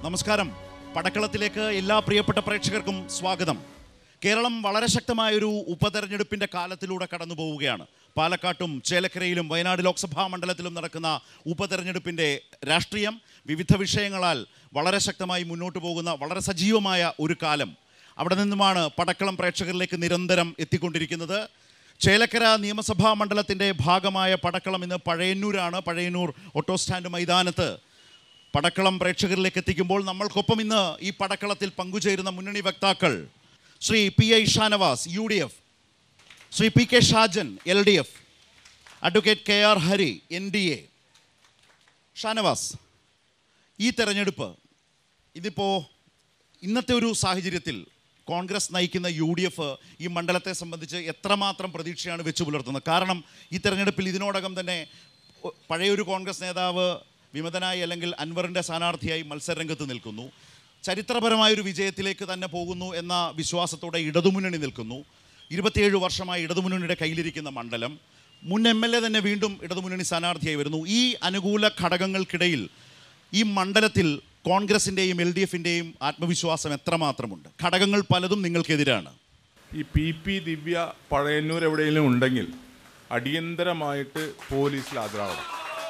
നമസ്കാരം പടക്കളത്തിലേക്ക് എല്ലാ പ്രിയപ്പെട്ട പ്രേക്ഷകർക്കും സ്വാഗതം കേരളം വളരെ ശക്തമായൊരു ഉപതെരഞ്ഞെടുപ്പിന്റെ കാലത്തിലൂടെ കടന്നു പോവുകയാണ് പാലക്കാട്ടും ചേലക്കരയിലും വയനാട് ലോക്സഭാ മണ്ഡലത്തിലും നടക്കുന്ന ഉപതെരഞ്ഞെടുപ്പിന്റെ രാഷ്ട്രീയം വിവിധ വിഷയങ്ങളാൽ വളരെ ശക്തമായി മുന്നോട്ട് പോകുന്ന വളരെ സജീവമായ ഒരു കാലം അവിടെ നിന്നുമാണ് പടക്കളം പ്രേക്ഷകരിലേക്ക് നിരന്തരം എത്തിക്കൊണ്ടിരിക്കുന്നത് ചേലക്കര നിയമസഭാ മണ്ഡലത്തിന്റെ ഭാഗമായ പടക്കളം ഇന്ന് പഴയന്നൂരാണ് പഴയന്നൂർ ഓട്ടോ സ്റ്റാൻഡ് മൈതാനത്ത് പടക്കളം പ്രേക്ഷകരിലേക്ക് എത്തിക്കുമ്പോൾ നമ്മൾക്കൊപ്പം ഇന്ന് ഈ പടക്കളത്തിൽ പങ്കുചേരുന്ന മുന്നണി വക്താക്കൾ Shri P I Shanavas U D F Shri P K Shajan L D F advocate K R Hari N D A Shanavas ഈ തെരഞ്ഞെടുപ്പ് ഇതിപ്പോൾ ഇന്നത്തെ ഒരു സാഹചര്യത്തിൽ കോൺഗ്രസ് നയിക്കുന്ന യു ഡി എഫ് ഈ മണ്ഡലത്തെ സംബന്ധിച്ച് എത്രമാത്രം പ്രതീക്ഷയാണ് വെച്ച് പുലർത്തുന്നത് കാരണം ഈ തെരഞ്ഞെടുപ്പിൽ ഇതിനോടകം തന്നെ ഒ- പഴയൊരു കോൺഗ്രസ് നേതാവ് വിമതനായി അല്ലെങ്കിൽ അൻവറിൻ്റെ സ്ഥാനാർത്ഥിയായി മത്സരരംഗത്ത് നിൽക്കുന്നു ചരിത്രപരമായൊരു വിജയത്തിലേക്ക് തന്നെ പോകുന്നു എന്ന വിശ്വാസത്തോടെ ഇടതുമുന്നണി നിൽക്കുന്നു ഇരുപത്തിയേഴ് വർഷമായി ഇടതുമുന്നണിയുടെ കയ്യിലിരിക്കുന്ന മണ്ഡലം മുൻ എം എൽ എ തന്നെ വീണ്ടും ഇടതുമുന്നണി സ്ഥാനാർത്ഥിയായി വരുന്നു ഈ അനുകൂല ഘടകങ്ങൾക്കിടയിൽ ഈ മണ്ഡലത്തിൽ കോൺഗ്രസിൻ്റെയും എൽ ഡി എഫിൻ്റെയും ആത്മവിശ്വാസം എത്രമാത്രമുണ്ട് ഘടകങ്ങൾ പലതും നിങ്ങൾക്കെതിരാണ് ഈ പി പി ദിവ്യ പഴയന്നൂർ എവിടെയെങ്കിലും ഉണ്ടെങ്കിൽ അടിയന്തരമായിട്ട് പോലീസിൽ ഹാജരാവണം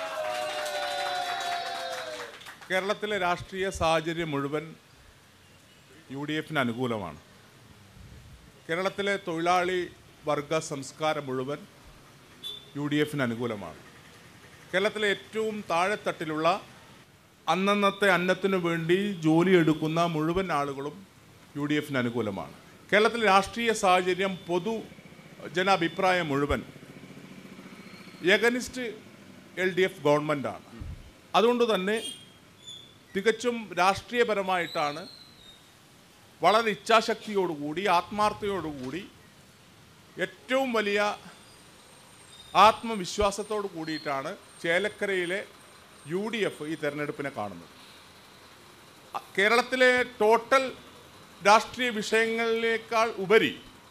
കേരളത്തിലെ രാഷ്ട്രീയ സാഹചര്യം മുഴുവൻ യു ഡി എഫിന് അനുകൂലമാണ് കേരളത്തിലെ തൊഴിലാളി വർഗ സംസ്കാരം മുഴുവൻ യു ഡി എഫിന് അനുകൂലമാണ് കേരളത്തിലെ ഏറ്റവും താഴെത്തട്ടിലുള്ള അന്നന്നത്തെ അന്നത്തിനു വേണ്ടി ജോലി എടുക്കുന്ന മുഴുവൻ ആളുകളും യു ഡി എഫിന് അനുകൂലമാണ് കേരളത്തിലെ രാഷ്ട്രീയ സാഹചര്യം പൊതു ജനാഭിപ്രായം മുഴുവൻ എഗനിസ്റ്റ് എൽ ഡി എഫ് ഗവൺമെൻറ്റാണ് അതുകൊണ്ട് തന്നെ തികച്ചും രാഷ്ട്രീയപരമായിട്ടാണ് വളരെ ഇച്ഛാശക്തിയോടുകൂടി ആത്മാർത്ഥതയോടുകൂടി ഏറ്റവും വലിയ ആത്മവിശ്വാസത്തോട് കൂടിയിട്ടാണ് ചേലക്കരയിലെ യു ഡി എഫ് ഈ തെരഞ്ഞെടുപ്പിനെ കാണുന്നത് അ- കേരളത്തിലെ ടോട്ടൽ രാഷ്ട്രീയ വിഷയങ്ങളിലേക്കാൾ ഉപരി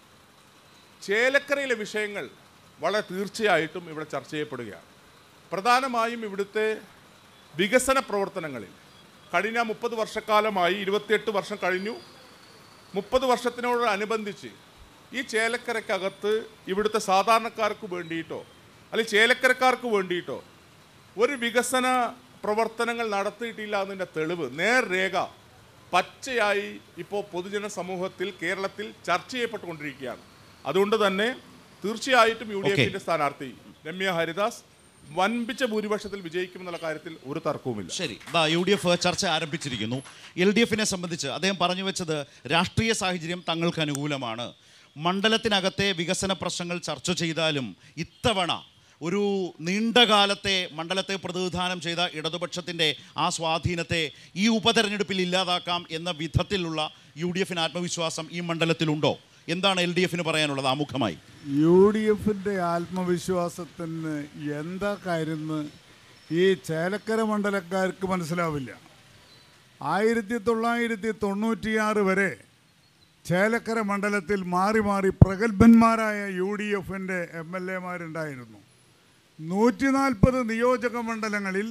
ചേലക്കരയിലെ വിഷയങ്ങൾ വളരെ തീർച്ചയായിട്ടും ഇവിടെ ചർച്ച ചെയ്യപ്പെടുകയാണ് പ്രധാനമായും ഇവിടുത്തെ വികസന പ്രവർത്തനങ്ങളിൽ കഴിഞ്ഞ മുപ്പത് വർഷക്കാലമായി ഇരുപത്തിയെട്ട് വർഷം കഴിഞ്ഞു മുപ്പത് വർഷത്തിനോട് അനുബന്ധിച്ച് ഈ ചേലക്കരക്കകത്ത് ഇവിടുത്തെ സാധാരണക്കാർക്ക് വേണ്ടിയിട്ടോ അല്ലെങ്കിൽ ചേലക്കരക്കാർക്ക് വേണ്ടിയിട്ടോ ഒരു വികസന പ്രവർത്തനങ്ങൾ നടത്തിയിട്ടില്ല എന്നതിൻ്റെ തെളിവ് നേർരേഖ പച്ചയായി ഇപ്പോൾ പൊതുജന സമൂഹത്തിൽ കേരളത്തിൽ ചർച്ച ചെയ്യപ്പെട്ടുകൊണ്ടിരിക്കുകയാണ് അതുകൊണ്ട് തന്നെ തീർച്ചയായിട്ടും യു ഡി Okay. എഫിൻ്റെ സ്ഥാനാർത്ഥി രമ്യ ഹരിദാസ് വൻപിച്ച ഭൂരിപക്ഷത്തിൽ വിജയിക്കുമെന്നുള്ള കാര്യത്തിൽ ഒരു തർക്കവുമില്ല ശരി ദാ യു ഡി എഫ് ചർച്ച ആരംഭിച്ചിരിക്കുന്നു എൽ ഡി എഫിനെ സംബന്ധിച്ച് അദ്ദേഹം പറഞ്ഞു വെച്ചത് രാഷ്ട്രീയ സാഹചര്യം തങ്ങൾക്ക് അനുകൂലമാണ് മണ്ഡലത്തിനകത്തെ വികസന പ്രശ്നങ്ങൾ ചർച്ച ചെയ്താലും ഇത്തവണ ഒരു നീണ്ടകാലത്തെ മണ്ഡലത്തെ പ്രതിനിധാനം ചെയ്ത ഇടതുപക്ഷത്തിൻ്റെ ആ സ്വാധീനത്തെ ഈ ഉപതെരഞ്ഞെടുപ്പിൽ ഇല്ലാതാക്കാം എന്ന വിധത്തിലുള്ള യു ഡി എഫിന് ആത്മവിശ്വാസം ഈ മണ്ഡലത്തിലുണ്ടോ എന്താണ് എൽ ഡി എഫിന് പറയാനുള്ളത് ആമുഖമായി യു ഡി എഫിൻ്റെ ആത്മവിശ്വാസത്തിന് എന്താ കാര്യമെന്ന് ഈ ചേലക്കര മണ്ഡലക്കാർക്ക് മനസ്സിലാവില്ല ആയിരത്തി തൊള്ളായിരത്തി തൊണ്ണൂറ്റിയാറ് വരെ ചേലക്കര മണ്ഡലത്തിൽ മാറി മാറി പ്രഗത്ഭന്മാരായ യു ഡി എഫിൻ്റെ എം എൽ എമാരുണ്ടായിരുന്നു നൂറ്റി നാൽപ്പത് നിയോജക മണ്ഡലങ്ങളിൽ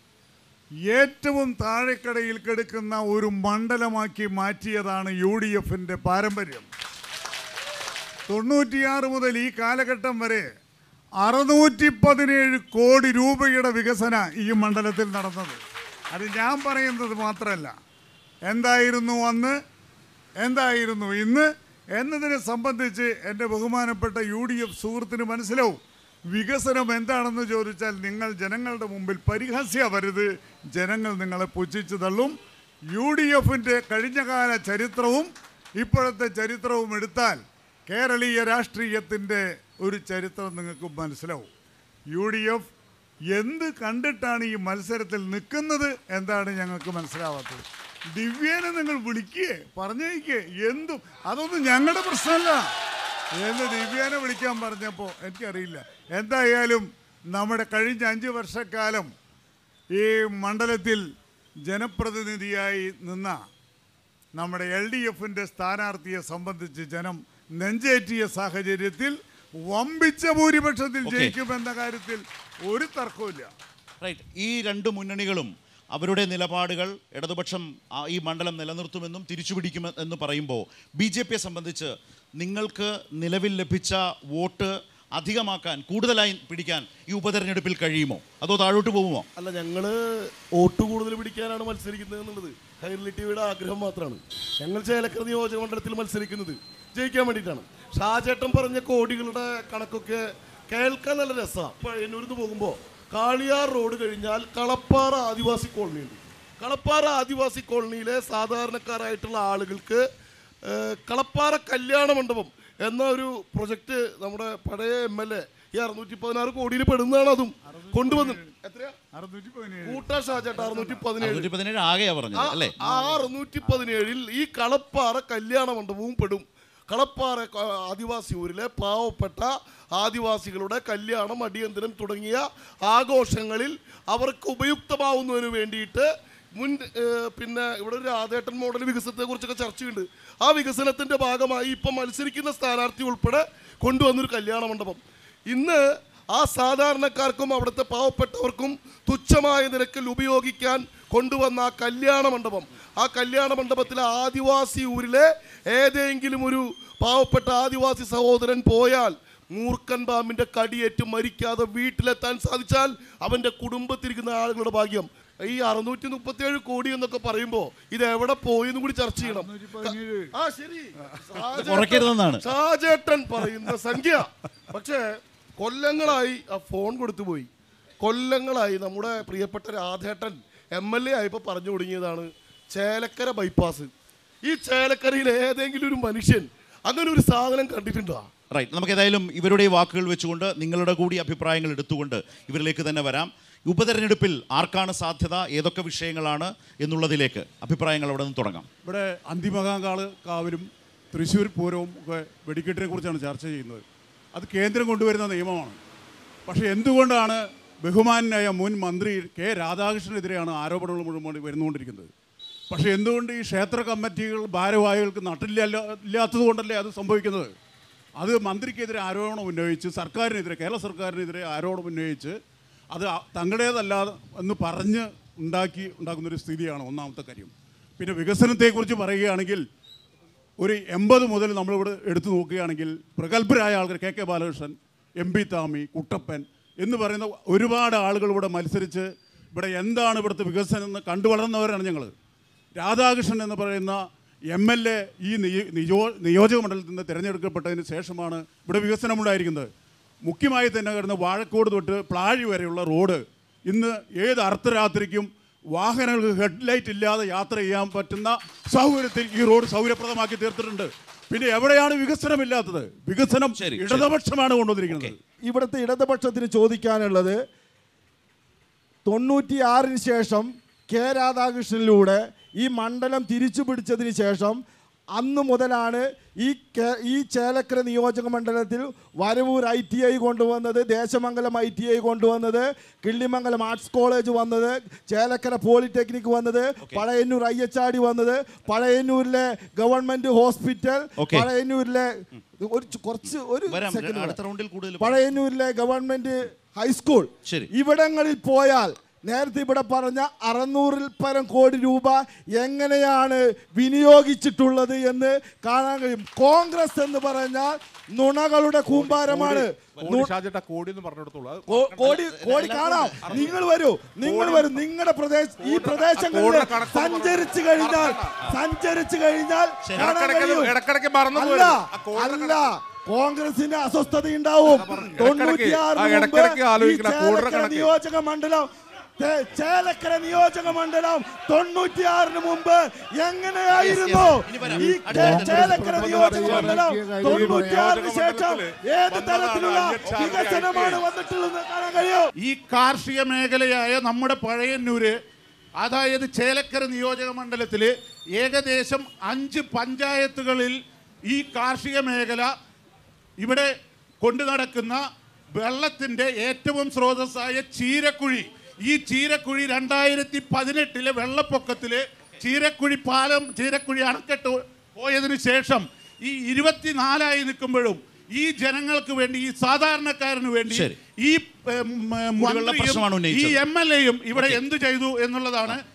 ഏറ്റവും താഴെക്കടയിൽ കിടക്കുന്ന ഒരു മണ്ഡലമാക്കി മാറ്റിയതാണ് യു ഡി എഫിൻ്റെ പാരമ്പര്യം തൊണ്ണൂറ്റിയാറ് മുതൽ ഈ കാലഘട്ടം വരെ അറുന്നൂറ്റി പതിനേഴ് കോടി രൂപയുടെ വികസന ഈ മണ്ഡലത്തിൽ നടന്നത് അത് ഞാൻ പറയുന്നത് മാത്രമല്ല എന്തായിരുന്നു അന്ന് എന്തായിരുന്നു ഇന്ന് എന്നതിനെ സംബന്ധിച്ച് എൻ്റെ ബഹുമാനപ്പെട്ട യു ഡി എഫ് സുഹൃത്തിന് മനസ്സിലാവും വികസനം എന്താണെന്ന് ചോദിച്ചാൽ നിങ്ങൾ ജനങ്ങളുടെ മുമ്പിൽ പരിഹാസ്യവരുത് ജനങ്ങൾ നിങ്ങളെ പുച്ഛിച്ചു തള്ളും യു ഡി എഫിൻ്റെ കഴിഞ്ഞകാല ചരിത്രവും ഇപ്പോഴത്തെ ചരിത്രവും എടുത്താൽ കേരളീയ രാഷ്ട്രീയത്തിൻ്റെ ഒരു ചരിത്രം നിങ്ങൾക്ക് മനസ്സിലാവും യു ഡി എഫ് എന്ത് കണ്ടിട്ടാണ് ഈ മത്സരത്തിൽ നിൽക്കുന്നത് എന്താണ് ഞങ്ങൾക്ക് മനസ്സിലാവാത്തത് ദിവ്യേനെ നിങ്ങൾ വിളിക്കേ പറഞ്ഞേക്കേ എന്തും അതൊന്നും ഞങ്ങളുടെ പ്രശ്നമല്ല എന്ന് ദിവ്യേനെ വിളിക്കാൻ പറഞ്ഞപ്പോൾ എനിക്കറിയില്ല എന്തായാലും നമ്മുടെ കഴിഞ്ഞ അഞ്ച് വർഷക്കാലം ഈ മണ്ഡലത്തിൽ ജനപ്രതിനിധിയായി നിന്ന നമ്മുടെ എൽ ഡി എഫിൻ്റെ സ്ഥാനാർത്ഥിയെ സംബന്ധിച്ച് ജനം നെഞ്ചേറ്റിയ സാഹചര്യത്തിൽ വമ്പിച്ച ഭൂരിപക്ഷത്തിൽ Okay. ജയിക്കുമെന്ന കാര്യത്തിൽ ഒരു തർക്കവുമില്ല റൈറ്റ് ഈ രണ്ട് മുന്നണികളും അവരുടെ നിലപാടുകൾ ഇടതുപക്ഷം ആ, ഈ മണ്ഡലം നിലനിർത്തുമെന്നും തിരിച്ചുപിടിക്കും എന്ന് പറയുമ്പോൾ ബി ജെ പിയെ സംബന്ധിച്ച് നിങ്ങൾക്ക് നിലവിൽ ലഭിച്ച വോട്ട് അധികമാക്കാൻ കൂടുതലായി പിടിക്കാൻ ഈ ഉപതെരഞ്ഞെടുപ്പിൽ കഴിയുമോ അതോ താഴോട്ട് പോകുമോ അല്ല ഞങ്ങള് വോട്ട് കൂടുതൽ പിടിക്കാനാണ് മത്സരിക്കുന്നത് എന്നുള്ളത് ഹൈറലി ടിവിയുടെ ആഗ്രഹം മാത്രമാണ് ഞങ്ങൾ ചേലക്കര നിയോജക മണ്ഡലത്തിൽ മത്സരിക്കുന്നത് ജയിക്കാൻ വേണ്ടിയിട്ടാണ് ഷാചേട്ടൻ പറഞ്ഞ കോടികളുടെ കണക്കൊക്കെ കേൾക്കാൻ നല്ല രസമാണ് പഴയന്നൂരിന്ന് പോകുമ്പോൾ കാളിയാർ റോഡ് കഴിഞ്ഞാൽ കളപ്പാറ ആദിവാസി കോളനി ഉണ്ട് കളപ്പാറ ആദിവാസി കോളനിയിലെ സാധാരണക്കാരായിട്ടുള്ള ആളുകൾക്ക് ഏഹ്, കളപ്പാറ കല്യാണ മണ്ഡപം എന്ന ഒരു പ്രൊജക്ട് നമ്മുടെ പഴയ എം എൽ എ ഈ അറുന്നൂറ്റി പതിനാറ് കോടിയിൽ പെടുന്നതാണ് അതും കൊണ്ടുവന്നു എത്രയാ അറുന്നൂറ്റി പതിനേഴ് കൂട്ടാ ഷാജേട്ട അറുന്നൂറ്റി പതിനേഴ് അറുന്നൂറ്റി പതിനേഴ് ആകെയാ പറഞ്ഞത് അല്ലേ ആ അറുന്നൂറ്റി പതിനേഴിൽ ഈ കളപ്പാറ കല്യാണ മണ്ഡപവും പെടും കളപ്പാറ ക- ആദിവാസി ഊരിലെ പാവപ്പെട്ട ആദിവാസികളുടെ കല്യാണം അടിയന്തരം തുടങ്ങിയ ആഘോഷങ്ങളിൽ അവർക്ക് ഉപയുക്തമാവുന്നതിന് വേണ്ടിയിട്ട് മുൻ ഏഹ്, പിന്നെ ഇവിടെ ഒരു രാധേട്ടൻ മോഡൽ വികസനത്തെ കുറിച്ചൊക്കെ ചർച്ചയുണ്ട് ആ വികസനത്തിന്റെ ഭാഗമായി ഇപ്പം മത്സരിക്കുന്ന സ്ഥാനാർത്ഥി ഉൾപ്പെടെ കൊണ്ടുവന്നൊരു കല്യാണ മണ്ഡപം ഇന്ന് ആ സാധാരണക്കാർക്കും അവിടുത്തെ പാവപ്പെട്ടവർക്കും തുച്ഛമായ നിരക്കിൽ ഉപയോഗിക്കാൻ കൊണ്ടുവന്ന ആ കല്യാണ മണ്ഡപം ആ കല്യാണ മണ്ഡപത്തിലെ ആദിവാസി ഊരിലെ ഏതെങ്കിലും ഒരു പാവപ്പെട്ട ആദിവാസി സഹോദരൻ പോയാൽ മൂർഖൻ പാമ്പിന്റെ കടിയേറ്റ് മരിക്കാതെ വീട്ടിലെത്താൻ സാധിച്ചാൽ അവന്റെ കുടുംബത്തിരിക്കുന്ന ആളുകളുടെ ഭാഗ്യം ഈ അറുന്നൂറ്റി മുപ്പത്തിയേഴ് കോടി എന്നൊക്കെ പറയുമ്പോ ഇത് എവിടെ പോയി എന്നും കൂടി ചർച്ച ചെയ്യണം ആ ശരി കുറയ്ക്കരുതെന്നാണ്. ഷാജേട്ടൻ പറയുന്ന സംഖ്യ പക്ഷേ കൊല്ലങ്ങളായി ആ ഫോൺ കൊടുത്തു പോയി കൊല്ലങ്ങളായി നമ്മുടെ പ്രിയപ്പെട്ട രാധേട്ടൻ എം എൽ എ ആയപ്പോൾ പറഞ്ഞു തുടങ്ങിയതാണ് ചേലക്കര ബൈപ്പാസ് ഈ ചേലക്കരയിൽ ഏതെങ്കിലും ഒരു മനുഷ്യൻ അങ്ങനെ ഒരു സാധനം കണ്ടിട്ടുണ്ടോ റൈറ്റ് നമുക്ക് ഏതായാലും ഇവരുടെ ഈ വാക്കുകൾ വെച്ചുകൊണ്ട് നിങ്ങളുടെ കൂടി അഭിപ്രായങ്ങൾ എടുത്തുകൊണ്ട് ഇവരിലേക്ക് തന്നെ വരാം ഉപതെരഞ്ഞെടുപ്പിൽ ആർക്കാണ് സാധ്യത ഏതൊക്കെ വിഷയങ്ങളാണ് എന്നുള്ളതിലേക്ക് അഭിപ്രായങ്ങൾ അവിടെ നിന്ന് തുടങ്ങാം ഇവിടെ അന്തിമകാങ്കാള് കാവിലും തൃശ്ശൂർ പൂരവും ഒക്കെ വെടിക്കെട്ടിനെ കുറിച്ചാണ് ചർച്ച ചെയ്യുന്നത് അത് കേന്ദ്രം കൊണ്ടുവരുന്ന നിയമമാണ് പക്ഷേ എന്തുകൊണ്ടാണ് ബഹുമാനായ മുൻ മന്ത്രി കെ രാധാകൃഷ്ണനെതിരെയാണ് ആരോപണങ്ങൾ മുഴുവൻ വരുന്നുകൊണ്ടിരിക്കുന്നത് പക്ഷേ എന്തുകൊണ്ട് ഈ ക്ഷേത്ര കമ്മിറ്റികൾ ഭാരവാഹികൾക്ക് നട്ടില്ല ഇല്ലാത്തത് കൊണ്ടല്ലേ അത് സംഭവിക്കുന്നത് അത് മന്ത്രിക്കെതിരെ ആരോപണം ഉന്നയിച്ച് സർക്കാരിനെതിരെ കേരള സർക്കാരിനെതിരെ ആരോപണം ഉന്നയിച്ച് അത് അ- തങ്ങളുടേതല്ല എന്ന് പറഞ്ഞ് ഉണ്ടാക്കി ഉണ്ടാക്കുന്നൊരു സ്ഥിതിയാണ് ഒന്നാമത്തെ കാര്യം പിന്നെ വികസനത്തെക്കുറിച്ച് പറയുകയാണെങ്കിൽ ഒരു എൺപത് മുതൽ നമ്മളിവിടെ എടുത്തു നോക്കുകയാണെങ്കിൽ പ്രഗത്ഭരായ ആൾക്കാർ K K Balakrishnan M P Thami Kuttappan എന്ന് പറയുന്ന ഒരുപാട് ആളുകൾ ഇവിടെ മത്സരിച്ച് ഇവിടെ എന്താണ് ഇവിടുത്തെ വികസനം എന്ന് കണ്ടു വളർന്നവരാണ് ഞങ്ങൾ രാധാകൃഷ്ണൻ എന്ന് പറയുന്ന എം എൽ എ ഈ നിയ- നിയോ നിയോജക മണ്ഡലത്തിൽ നിന്ന് തിരഞ്ഞെടുക്കപ്പെട്ടതിന് ശേഷമാണ് ഇവിടെ വികസനമുണ്ടായിരിക്കുന്നത് മുഖ്യമായി തന്നെ കിടന്ന് വാഴക്കോട് തൊട്ട് പ്ലാഴി വരെയുള്ള റോഡ് ഇന്ന് ഏത് അർദ്ധരാത്രിക്കും വാഹനങ്ങൾക്ക് ഹെഡ്ലൈറ്റ് ഇല്ലാതെ യാത്ര ചെയ്യാൻ പറ്റുന്ന സൗകര്യത്തിൽ ഈ റോഡ് സൗകര്യപ്രദമാക്കി തീർത്തിട്ടുണ്ട് പിന്നെ എവിടെയാണ് വികസനമില്ലാത്തത് വികസനം ശരി, ശരി. ഇടതുപക്ഷമാണ് കൊണ്ടുവന്നിരിക്കുന്നത് ഇവിടുത്തെ ഇടതുപക്ഷത്തിന് ചോദിക്കാനുള്ളത് തൊണ്ണൂറ്റിയാറിന് ശേഷം കെ രാധാകൃഷ്ണനിലൂടെ ഈ മണ്ഡലം തിരിച്ചു പിടിച്ചതിന് ശേഷം അന്ന് മുതലാണ് ഈ കേ- ഈ ചേലക്കര നിയോജക മണ്ഡലത്തിൽ വരവൂർ ഐ ടി ഐ കൊണ്ടുവന്നത് ദേശമംഗലം ഐ ടി ഐ കൊണ്ടുവന്നത് കിള്ളിമംഗലം ആർട്സ് കോളേജ് വന്നത് ചേലക്കര പോളിടെക്നിക് വന്നത് Pazhayannur I H R D വന്നത് പഴയന്നൂരിലെ ഗവൺമെന്റ് ഹോസ്പിറ്റൽ Okay. പഴയന്നൂരിലെ ഒരു ചു- കുറച്ച് ഒരു വരാം second അടുത്ത വരാം. റൗണ്ടിൽ കൂടുതൽ പഴയന്നൂരിലെ ഗവൺമെന്റ് ഹൈസ്കൂൾ ശരി. ഇവിടങ്ങളിൽ പോയാൽ നേരത്തെ ഇവിടെ പറഞ്ഞ അറുന്നൂറിൽ പരം കോടി രൂപ എങ്ങനെയാണ് വിനിയോഗിച്ചിട്ടുള്ളത് എന്ന് കാണാൻ കഴിയും കോൺഗ്രസ് എന്ന് പറഞ്ഞാൽ നുണകളുടെ കൂമ്പാരമാണ് കോടി ഷാജേട്ട കോടി എന്ന് പറഞ്ഞെടുത്തോളൂ അത് കോ- കോടി കോടി കാണാം നിങ്ങൾ വരൂ നിങ്ങൾ വരൂ നിങ്ങളുടെ പ്രദേശ ഈ പ്രദേശങ്ങളിൽ കോടിയുടെ കണക്ക് സഞ്ചരിച്ചു കഴിഞ്ഞാൽ സഞ്ചരിച്ചു കഴിഞ്ഞാൽ കാണാൻ ഇടക്കിടക്ക് കഴിയും ഇടക്കിടക്ക് മറന്നു അല്ല പോകരുത്. ആ കോടിയുടെ അല്ല കോൺഗ്രസിന് അസ്വസ്ഥത ഉണ്ടാവും തൊണ്ണൂറ്റിയാറിന് ആ, മുമ്പ് ഇടക്കിടക്ക് ഈ ആലോചിക്കണം, കോടിയുടെ ചേലക്കര കണക്ക്. നിയോജക മണ്ഡലം തേ- ചേലക്കര നിയോജക മണ്ഡലം തൊണ്ണൂറ്റിയാറിന് മുമ്പ് എങ്ങനെയായിരുന്നു ഇനി വരാം. ഈ അടുത്ത ചേ- അടുത്ത ചേലക്കര നിയോജക മണ്ഡലം നിയോജക തൊണ്ണൂറ്റിയാറിന് ശേഷം മണ്ഡലത്തില് ഏത് വന്നതാണ് തരത്തിലുള്ള അയ്യച്ചാർ വികസനമാണ് വന്നിട്ടുള്ളത് കാണാൻ കഴിയും ഈ കാർഷിക മേഖലയായ നമ്മുടെ പഴയന്നൂര് അതായത് ചേലക്കര നിയോജക മണ്ഡലത്തിൽ ഏകദേശം അഞ്ച് പഞ്ചായത്തുകളിൽ ഈ കാർഷിക മേഖല ഇവിടെ കൊണ്ടു നടക്കുന്ന വെള്ളത്തിൻ്റെ ഏറ്റവും സ്രോതസ്സായ ചീരക്കുഴി ഈ ചീരക്കുഴി രണ്ടായിരത്തി പതിനെട്ടിലെ വെള്ളപ്പൊക്കത്തിൽ ചീരക്കുഴി പാലം ചീരക്കുഴി അണക്കെട്ട് പോയതിനു ശേഷം ഈ ഇരുപത്തിനാലായി നിൽക്കുമ്പോഴും ഈ ജനങ്ങൾക്ക് വേണ്ടി ഈ സാധാരണക്കാരന് വേണ്ടി ശരി. ഈ ഏം, ഏം, കുടിവെള്ള മന്ത്രിയും പ്രശ്നമാണ് ഈ ഉന്നയിച്ചത്. എം എൽ എയും ഇവിടെ എന്ത് ചെയ്തു എന്നുള്ളതാണ്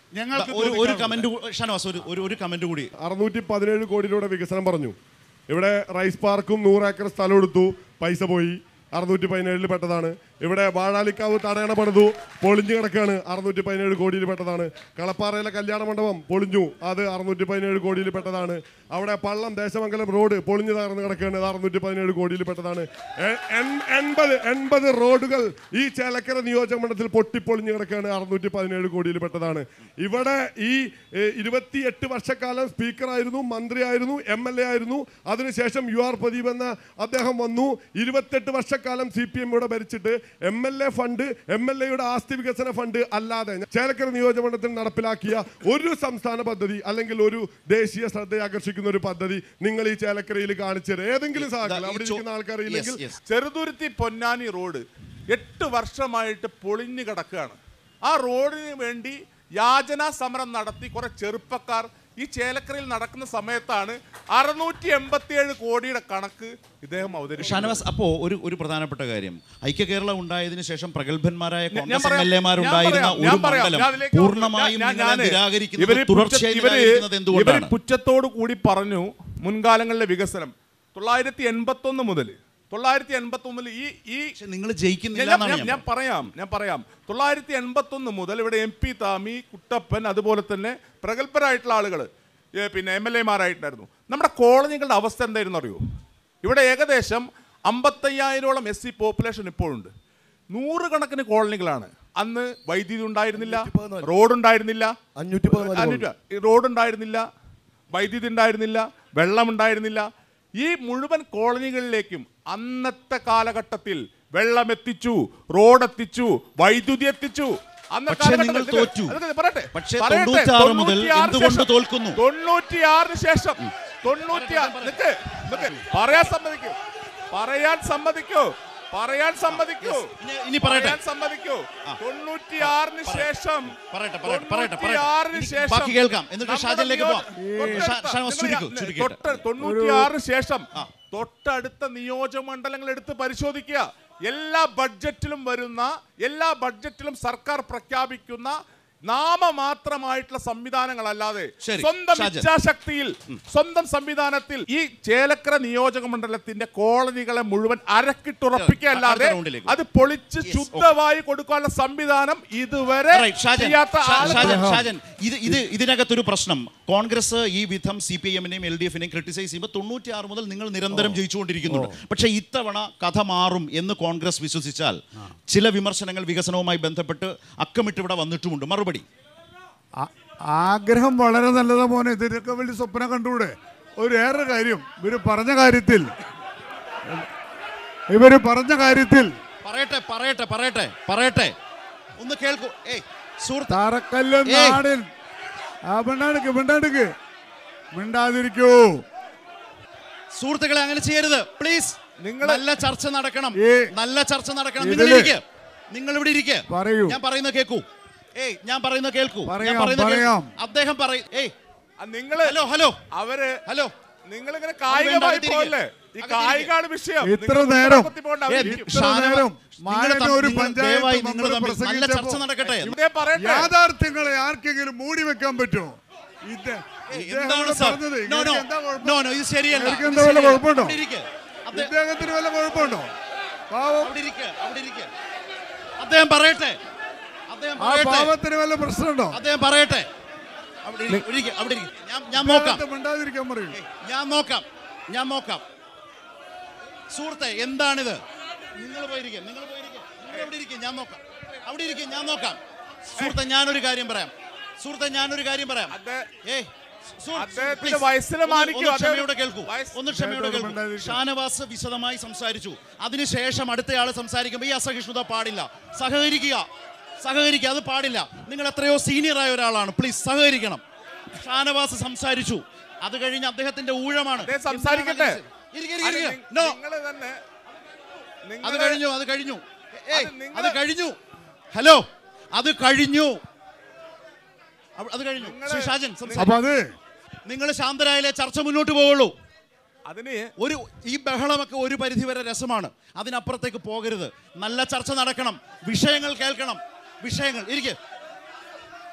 ഞങ്ങൾക്ക് ഒരു ഒരു ചോദിക്കാനുള്ളത്. കമന്റ് ഷാനവാസ് ഒരു ഒരു- ഒരു കമന്റ് കൂടി അറുന്നൂറ്റി പതിനേഴ് കോടിയിലൂടെ വികസനം പറഞ്ഞു ഇവിടെ റൈസ് പാർക്കും നൂറ് ഏക്കർ സ്ഥലം എടുത്തു പൈസ പോയി അറുന്നൂറ്റി പതിനേഴിൽ പെട്ടതാണ് ഇവിടെ വാഴാലിക്കാവ് തടയണ പണിതു പൊളിഞ്ഞു കിടക്കുകയാണ് അറുന്നൂറ്റി പതിനേഴ് കോടിയിൽ പെട്ടതാണ് കളപ്പാറയിലെ കല്യാണ മണ്ഡപം പൊളിഞ്ഞു അത് അറുന്നൂറ്റി പതിനേഴ് കോടിയിൽ പെട്ടതാണ് അവിടെ പള്ളം ദേശമംഗലം റോഡ് പൊളിഞ്ഞു തകർന്ന് കിടക്കുകയാണ് അത് അറുന്നൂറ്റി പതിനേഴ് കോടിയിൽ പെട്ടതാണ് എ- എൺ- എൺപത് എൺപത് റോഡുകൾ ഈ ചേലക്കര നിയോജക മണ്ഡലത്തിൽ പൊട്ടിപ്പൊളിഞ്ഞു കിടക്കുകയാണ് അറുന്നൂറ്റി പതിനേഴ് കോടിയിൽ പെട്ടതാണ് ഇവിടെ ഈ ഏ, ഇരുപത്തിയെട്ട് വർഷക്കാലം സ്പീക്കറായിരുന്നു മന്ത്രിയായിരുന്നു എം എൽ എ ആയിരുന്നു അതിനുശേഷം യു ആർ പ്രദീപ് എന്ന അദ്ദേഹം വന്നു ഇരുപത്തെട്ട് വർഷക്കാലം സി പി എം ഇവിടെ ഭരിച്ചിട്ട് M L A fund M L എയുടെ ആസ്തി വികസന ഫണ്ട് അല്ലാതെ ചേലക്കര നിയോജകമണ്ഡലത്തിൽ നടപ്പിലാക്കിയ ഒരു സംസ്ഥാന പദ്ധതി അല്ലെങ്കിൽ ഒരു ദേശീയ ശ്രദ്ധ ആകർഷിക്കുന്ന ഒരു പദ്ധതി നിങ്ങൾ ഈ ചേലക്കരയിൽ കാണിച്ചത് ഏതെങ്കിലും സാഹചര്യം അവിടെ ഇരിക്കുന്ന ആൾക്കാരില്ലെങ്കിൽ Yes, yes. Cheruthuruthy Ponnani road എട്ട് വർഷമായിട്ട് പൊളിഞ്ഞു കിടക്കുകയാണ് ആ റോഡിന് വേണ്ടി യാചനാ സമരം നടത്തി കുറെ ചെറുപ്പക്കാർ ഈ ചേലക്കരയിൽ നടക്കുന്ന സമയത്താണ് അറുന്നൂറ്റി എൺപത്തിയേഴ് കോടിയുടെ കണക്ക് ഇദ്ദേഹം അവതരിപ്പിച്ചത് ഷാനവാസ് അപ്പോ ഒരു ഒരു പ്രധാനപ്പെട്ട കാര്യം ഐക്യ കേരള ഉണ്ടായതിനു ശേഷം പ്രഗത്ഭന്മാരായ ഞാൻ കോൺഗ്രസ് പറയാം, എം എൽ എമാരുണ്ടായിരുന്ന ഞാൻ ഒരു പറയാം, ഞാൻ പറയാം, മണ്ഡലം ഞാൻ അതിലേക്ക് പൂർണ്ണമായും ഞാൻ- നിങ്ങളെ ഞാന് നിരാകരിക്കുന്നത് ഇവര് തുടർച്ചയായി പുച്ഛ- ഇവര് നിരാകരിക്കുന്നത് ഇവര് എന്തുകൊണ്ടാണ് പുച്ഛത്തോടു കൂടി പറഞ്ഞു മുൻകാലങ്ങളിലെ വികസനം തൊള്ളായിരത്തി എൺപത്തി ഒന്ന് മുതൽ തൊള്ളായിരത്തി എൺപത്തി ഒന്നിൽ ഈ ഈ പക്ഷെ നിങ്ങൾ ജയിക്കുന്നില്ല ഞാൻ- എന്നാണ് ഞാൻ- ഞാൻ ഞാൻ പറയാം ഞാൻ പറയാം തൊള്ളായിരത്തി എൺപത്തി ഒന്ന് മുതൽ ഇവിടെ എം പി താമി കുട്ടപ്പൻ അതുപോലെ തന്നെ പ്രഗത്ഭരായിട്ടുള്ള ആളുകൾ പിന്നെ എം എൽ എമാരായിട്ടായിരുന്നു നമ്മുടെ കോളനികളുടെ അവസ്ഥ എന്തായിരുന്നു അറിയോ ഇവിടെ ഏകദേശം അമ്പത്തയ്യായിരോളം എസ് സി പോപ്പുലേഷൻ ഇപ്പോഴുണ്ട് നൂറുകണക്കിന് കോളനികളാണ് അന്ന് വൈദ്യുതി ഉണ്ടായിരുന്നില്ല റോഡ് ഉണ്ടായിരുന്നില്ല അഞ്ഞൂറ്റി പതിനാല് അഞ്ഞൂറ്റി ഈ റോഡ് ഉണ്ടായിരുന്നില്ല വൈദ്യുതി ഉണ്ടായിരുന്നില്ല വെള്ളം ഉണ്ടായിരുന്നില്ല ഈ മുഴുവൻ കോളനികളിലേക്കും അന്നത്തെ കാലഘട്ടത്തിൽ വെള്ളം എത്തിച്ചു റോഡ് എത്തിച്ചു വൈദ്യുതി എത്തിച്ചു അന്ന പക്ഷേ കാലഘട്ടത്തിൽ- നിങ്ങൾ നിക്ക്, തോറ്റു. അതൊക്കെ പറയട്ടെ, പക്ഷേ പറയട്ടെ. 96 മുതൽ 96 എന്തുകൊണ്ട് ശേഷം- തോൽക്കുന്നു? 96 ശേഷം തൊണ്ണൂറ്റിയാറ് നിക്ക് നിക്ക് പറയാൻ സമ്മതിക്കൂ പറയാൻ സമ്മതിക്കൂ പറയാൻ സമ്മതിക്കൂ ഇനി- ഇനി പറയട്ടെ. പറയാൻ സമ്മതിക്കൂ തൊണ്ണൂറ്റിയാറിന് ശേഷം പറയട്ടെ പറയട്ടെ പറയട്ടെ തൊണ്ണൂറ്റിയാറിന് പറയട്ടെ ശേഷം ബാക്കി കേൾക്കാം എന്നിട്ട് നമ്മുടെ ഷാജനിലേക്ക് പോവാം നിയോജക- ഷാ- ഷാനവാസ് നിങ്ങൾ ചുരുക്കൂ ഞാൻ- ചുരുക്കിയിട്ട് തൊട്ട് തൊണ്ണൂറ്റിയാറിന് ശേഷം തൊട്ടടുത്ത നിയോജക മണ്ഡലങ്ങൾ എടുത്ത് പരിശോധിക്കുക എല്ലാ ബഡ്ജറ്റിലും വരുന്ന എല്ലാ ബഡ്ജറ്റിലും സർക്കാർ പ്രഖ്യാപിക്കുന്ന നാമമാത്രമായിട്ടുള്ള സംവിധാനങ്ങളല്ലാതെ ശരി, സ്വന്തം ഷാജൻ. ഇച്ഛാശക്തിയിൽ സ്വന്തം സംവിധാനത്തിൽ ഈ ചേലക്കര നിയോജക മണ്ഡലത്തിന്റെ കോളനികളെ മുഴുവൻ അരക്കിട്ടുറപ്പിക്കല്ലാതെ അടുത്ത റൗണ്ടിലേക്ക്. അത് പൊളിച്ച് Yes, ശുദ്ധമായി കൊടുക്കാനുള്ള സംവിധാനം ഇതുവരെ Right, ഷാജൻ, ചെയ്യാത്ത ഷാ- ആളുകൾ ഷാജൻ, ഷാജൻ, ഇത് ഇത് ഇതിനകത്തൊരു പ്രശ്നം കോൺഗ്രസ് ഈ വിധം സി പി എമ്മിനെയും എൽ ഡി എഫിനെയും ക്രിട്ടിസൈസ് ചെയ്യുമ്പോൾ തൊണ്ണൂറ്റിയാറ് മുതൽ നിങ്ങൾ നിരന്തരം ജയിച്ചുകൊണ്ടിരിക്കുന്നുണ്ട് പക്ഷേ ഇത്തവണ കഥ മാറും എന്ന് കോൺഗ്രസ് വിശ്വസിച്ചാൽ ചില വിമർശനങ്ങൾ വികസനവുമായി ബന്ധപ്പെട്ട് അക്കമിട്ട് ഇവിടെ വന്നിട്ടുമുണ്ട് മറുപടി ആ- ആഗ്രഹം വളരെ നല്ലതാ മോനെ ഇതിനൊക്കെ വലിയ സ്വപ്നം കണ്ടുകൂടെ ഒരു ഏറെ കാര്യം ഇവര് പറഞ്ഞ കാര്യത്തിൽ ഇവര് പറഞ്ഞ കാര്യത്തിൽ പറയട്ടെ പറയട്ടെ പറയട്ടെ പറയട്ടെ ഒന്ന് കേൾക്കൂ ഏയ് സുഹൃത്ത് തറക്കല്ല് ഏയ്. നാടിൻ ആ മിണ്ടാടുക്ക് മിണ്ടാടുക്ക് മിണ്ടാതിരിക്കൂ സുഹൃത്തുക്കളെ അങ്ങനെ ചെയ്യരുത് പ്ലീസ് നിങ്ങള് നല്ല ചർച്ച നടക്കണം ഈ നല്ല ചർച്ച നടക്കണം ഇതില് നിങ്ങൾ ഇരിക്കുക നിങ്ങൾ ഇവിടെ ഇരിക്കുക പറയൂ. ഞാൻ പറയുന്നത് കേൾക്കൂ ഏയ് ഞാൻ പറയുന്നത് കേൾക്കൂ ഞാൻ പറയാം, പറയുന്നത് കേൾക്കൂ. പറയാം. അദ്ദേഹം പറയും ഏയ് ആ, നിങ്ങള് ഹലോ ഹലോ അവര് ഹലോ നിങ്ങളിങ്ങനെ വേണ്ട, കായികമായി അകത്തിരിക്ക്. പോകല്ലേ ഈ അകത്തിരിക്ക്. കായികമാണ് വിഷയം ഇത്ര നിങ്ങൾ നേരം. കുത്തി പോകണ്ട, ഏ, അവരിരിക്കും. ഇത്ര ഷാനവാ- നേരം നിങ്ങൾ മായന തമ്മിൽ- ഒരു നിങ്ങൾ പഞ്ചായത്ത് ദയവായി നിങ്ങൾ മെമ്പർ തമ്മിൽ നല്ല ചർച്ച പ്രസംഗിച്ചപ്പോ നടക്കട്ടെ ഇതേ പറയട്ടെ യാഥാർത്ഥ്യങ്ങളെ ആർക്കെങ്കിലും മൂടി വെക്കാൻ പറ്റുമോ ഇത് ഏയ്, ഇദ്ദേഹം എന്താണ് ഇവിടെ സാർ പറഞ്ഞത് നോ നോ ഇങ്ങനെ എന്താ കുഴപ്പം? നോ നോ ഇത് ശരിയല്ല ഇവർക്ക് ഇത് എന്താ വല്ല ശരിയല്ല. കുഴപ്പമുണ്ടോ? അവിടെ ഇരിക്ക്. അദ്ദേ- ഇദ്ദേഹത്തിന് വല്ല കുഴപ്പമുണ്ടോ പാവം അവിടെ ഇരിക്ക്, അവിടെ ഇരിക്ക്. അദ്ദേഹം പറയട്ടെ അദ്ദേഹം ആ പറയട്ടെ പാവത്തിന് വല്ല പ്രശ്നമുണ്ടോ അദ്ദേഹം പറയട്ടെ അവിടെ ഇരി- ഇരിക്ക്, അവിടെ ഇരിക്ക്. ഞാൻ ഞാൻ നോക്കാം ഇദ്ദേഹത്തെ മിണ്ടാതിരിക്കാൻ പറയൂ ഞാൻ നോക്കാം ഞാൻ നോക്കാം സുഹൃത്തെ എന്താണിത് നിങ്ങൾ പോയിരിക്കും നിങ്ങൾ പോയിരിക്കും നിങ്ങൾ അവിടെ ഇരിക്കും ഞാൻ നോക്കാം അവിടെ ഇരിക്കും ഞാൻ നോക്കാം സുഹൃത്തെ ഞാനൊരു കാര്യം പറയാം സുഹൃത്തെ ഞാനൊരു കാര്യം പറയാം അദ്ദേ- ഏയ് സുഹൃത്ത്, അദ്ദേഹത്തിന്റെ please. വയസ്സിനെ ഒന്ന് മാനിക്കൂ. ഒന്ന് അദ്ദേഹം- ക്ഷമയോടെ കേൾക്കൂ വയസ്സ്- ഒന്ന് ക്ഷമയോടെ കേൾക്കൂ മിണ്ടാതിരിക്കൂ. ഷാനവാസ് വിശദമായി സംസാരിച്ചു അതിനുശേഷം അടുത്തയാൾ സംസാരിക്കുമ്പോൾ ഈ അസഹിഷ്ണുത പാടില്ല സഹകരിക്കുക സഹകരിക്കുക അത് പാടില്ല നിങ്ങൾ എത്രയോ സീനിയർ ആയ ഒരാളാണ് പ്ലീസ് സഹകരിക്കണം ഷാനവാസ് സംസാരിച്ചു അത് കഴിഞ്ഞ് അദ്ദേഹത്തിന്റെ ഊഴമാണ് അദ്ദേഹം സംസാരിക്കട്ടെ ഇരിക്ക്, ഇരിക്ക്, അത് ഇരിക്ക്. നി- No. നിങ്ങള് തന്നെ അത് നിങ്ങള് കഴിഞ്ഞു അത് കഴിഞ്ഞു ഏയ് അത് നിങ്ങള് അത് കഴിഞ്ഞു ഹലോ അത് കഴിഞ്ഞു അവ- അത് കഴിഞ്ഞു നിങ്ങള് ശ്രീ ഷാജൻ അപ്പൊ സംസാരിക്കും അത് നിങ്ങൾ ശാന്തരായാലേ ചർച്ച മുന്നോട്ട് പോവുള്ളൂ അതിന് ഒരു ഈ ബഹളമൊക്കെ ഒരു പരിധിവരെ രസമാണ് അതിനപ്പുറത്തേക്ക് പോകരുത് നല്ല ചർച്ച നടക്കണം വിഷയങ്ങൾ കേൾക്കണം വിഷയങ്ങൾ ഇരിക്കെ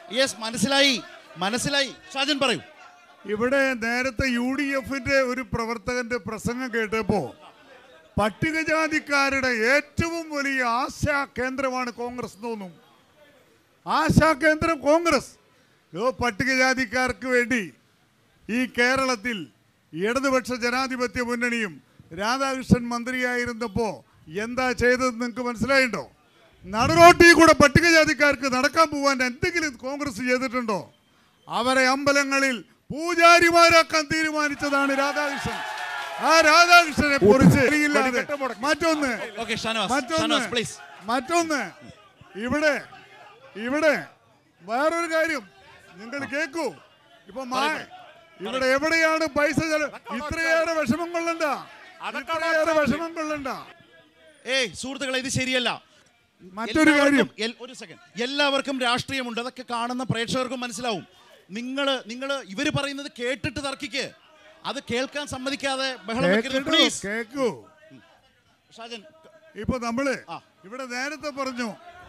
യെസ് മനസ്സിലായി മനസ്സിലായി ഷാജൻ പറയൂ ഇവിടെ നേരത്തെ യു ഡി എഫിന്റെ ഒരു പ്രവർത്തകന്റെ പ്രസംഗം കേട്ടപ്പോ പട്ടികജാതിക്കാരുടെ ഏറ്റവും വലിയ ആശാ കേന്ദ്രമാണ് കോൺഗ്രസ് എന്ന് തോന്നും ആശാ കേന്ദ്രം കോൺഗ്രസ് യോ പട്ടികജാതിക്കാർക്ക് വേണ്ടി ഈ കേരളത്തിൽ ഇടതുപക്ഷ ജനാധിപത്യ മുന്നണിയും രാധാകൃഷ്ണൻ മന്ത്രിയായിരുന്നപ്പോൾ എന്താ ചെയ്തത് നിങ്ങൾക്ക് മനസ്സിലായിട്ടോ നടുറോട്ടിൽ കൂടെ പട്ടികജാതിക്കാർക്ക് നടക്കാൻ പോകാൻ എന്തെങ്കിലും കോൺഗ്രസ് ചെയ്തിട്ടുണ്ടോ അവരെ അമ്പലങ്ങളിൽ പൂജാരിമാരാക്കാൻ തീരുമാനിച്ചതാണ് രാധാകൃഷ്ണൻ ആ രാധാകൃഷ്ണനെ കുറിച്ച് അറിയില്ലാതെ മറ്റൊന്ന് ഓക്കെ ഷാനവാസ് മറ്റൊന്ന് ഷാനവാസ് പ്ലീസ് മറ്റൊന്ന് ഇവിടെ ഇവിടെ വേറൊരു കാര്യം നിങ്ങൾ കേക്കൂ ഇപ്പൊ മാ- ഇവിടെ എവിടെയാണ് പൈസ ചെല- ഇത്രയേറെ വിഷമം കൊള്ളണ്ട ഇത്രയേറെ വിഷമം കൊള്ളണ്ട ഏയ് സുഹൃത്തുക്കളെ ഇത് ശരിയല്ല മറ്റൊരു കാര്യം എല്ലാവർക്കും- എൽ- ഒരു സെക്കൻഡ് എല്ലാവർക്കും രാഷ്ട്രീയമുണ്ട് അതൊക്കെ കാണുന്ന പ്രേക്ഷകർക്കും മനസ്സിലാവും നിങ്ങൾ നിങ്ങൾ ഇവർ പറയുന്നത് കേട്ടിട്ട് തർക്കിക്ക് അത് കേൾക്കാൻ സമ്മതിക്കാതെ ബഹളം വെക്കരുത് കേക്കൂ പ്ലീസ് കേക്കൂ ഷാജൻ ഇപ്പൊ നമ്മള് ആ. ഇവിടെ നേരത്തെ പറഞ്ഞു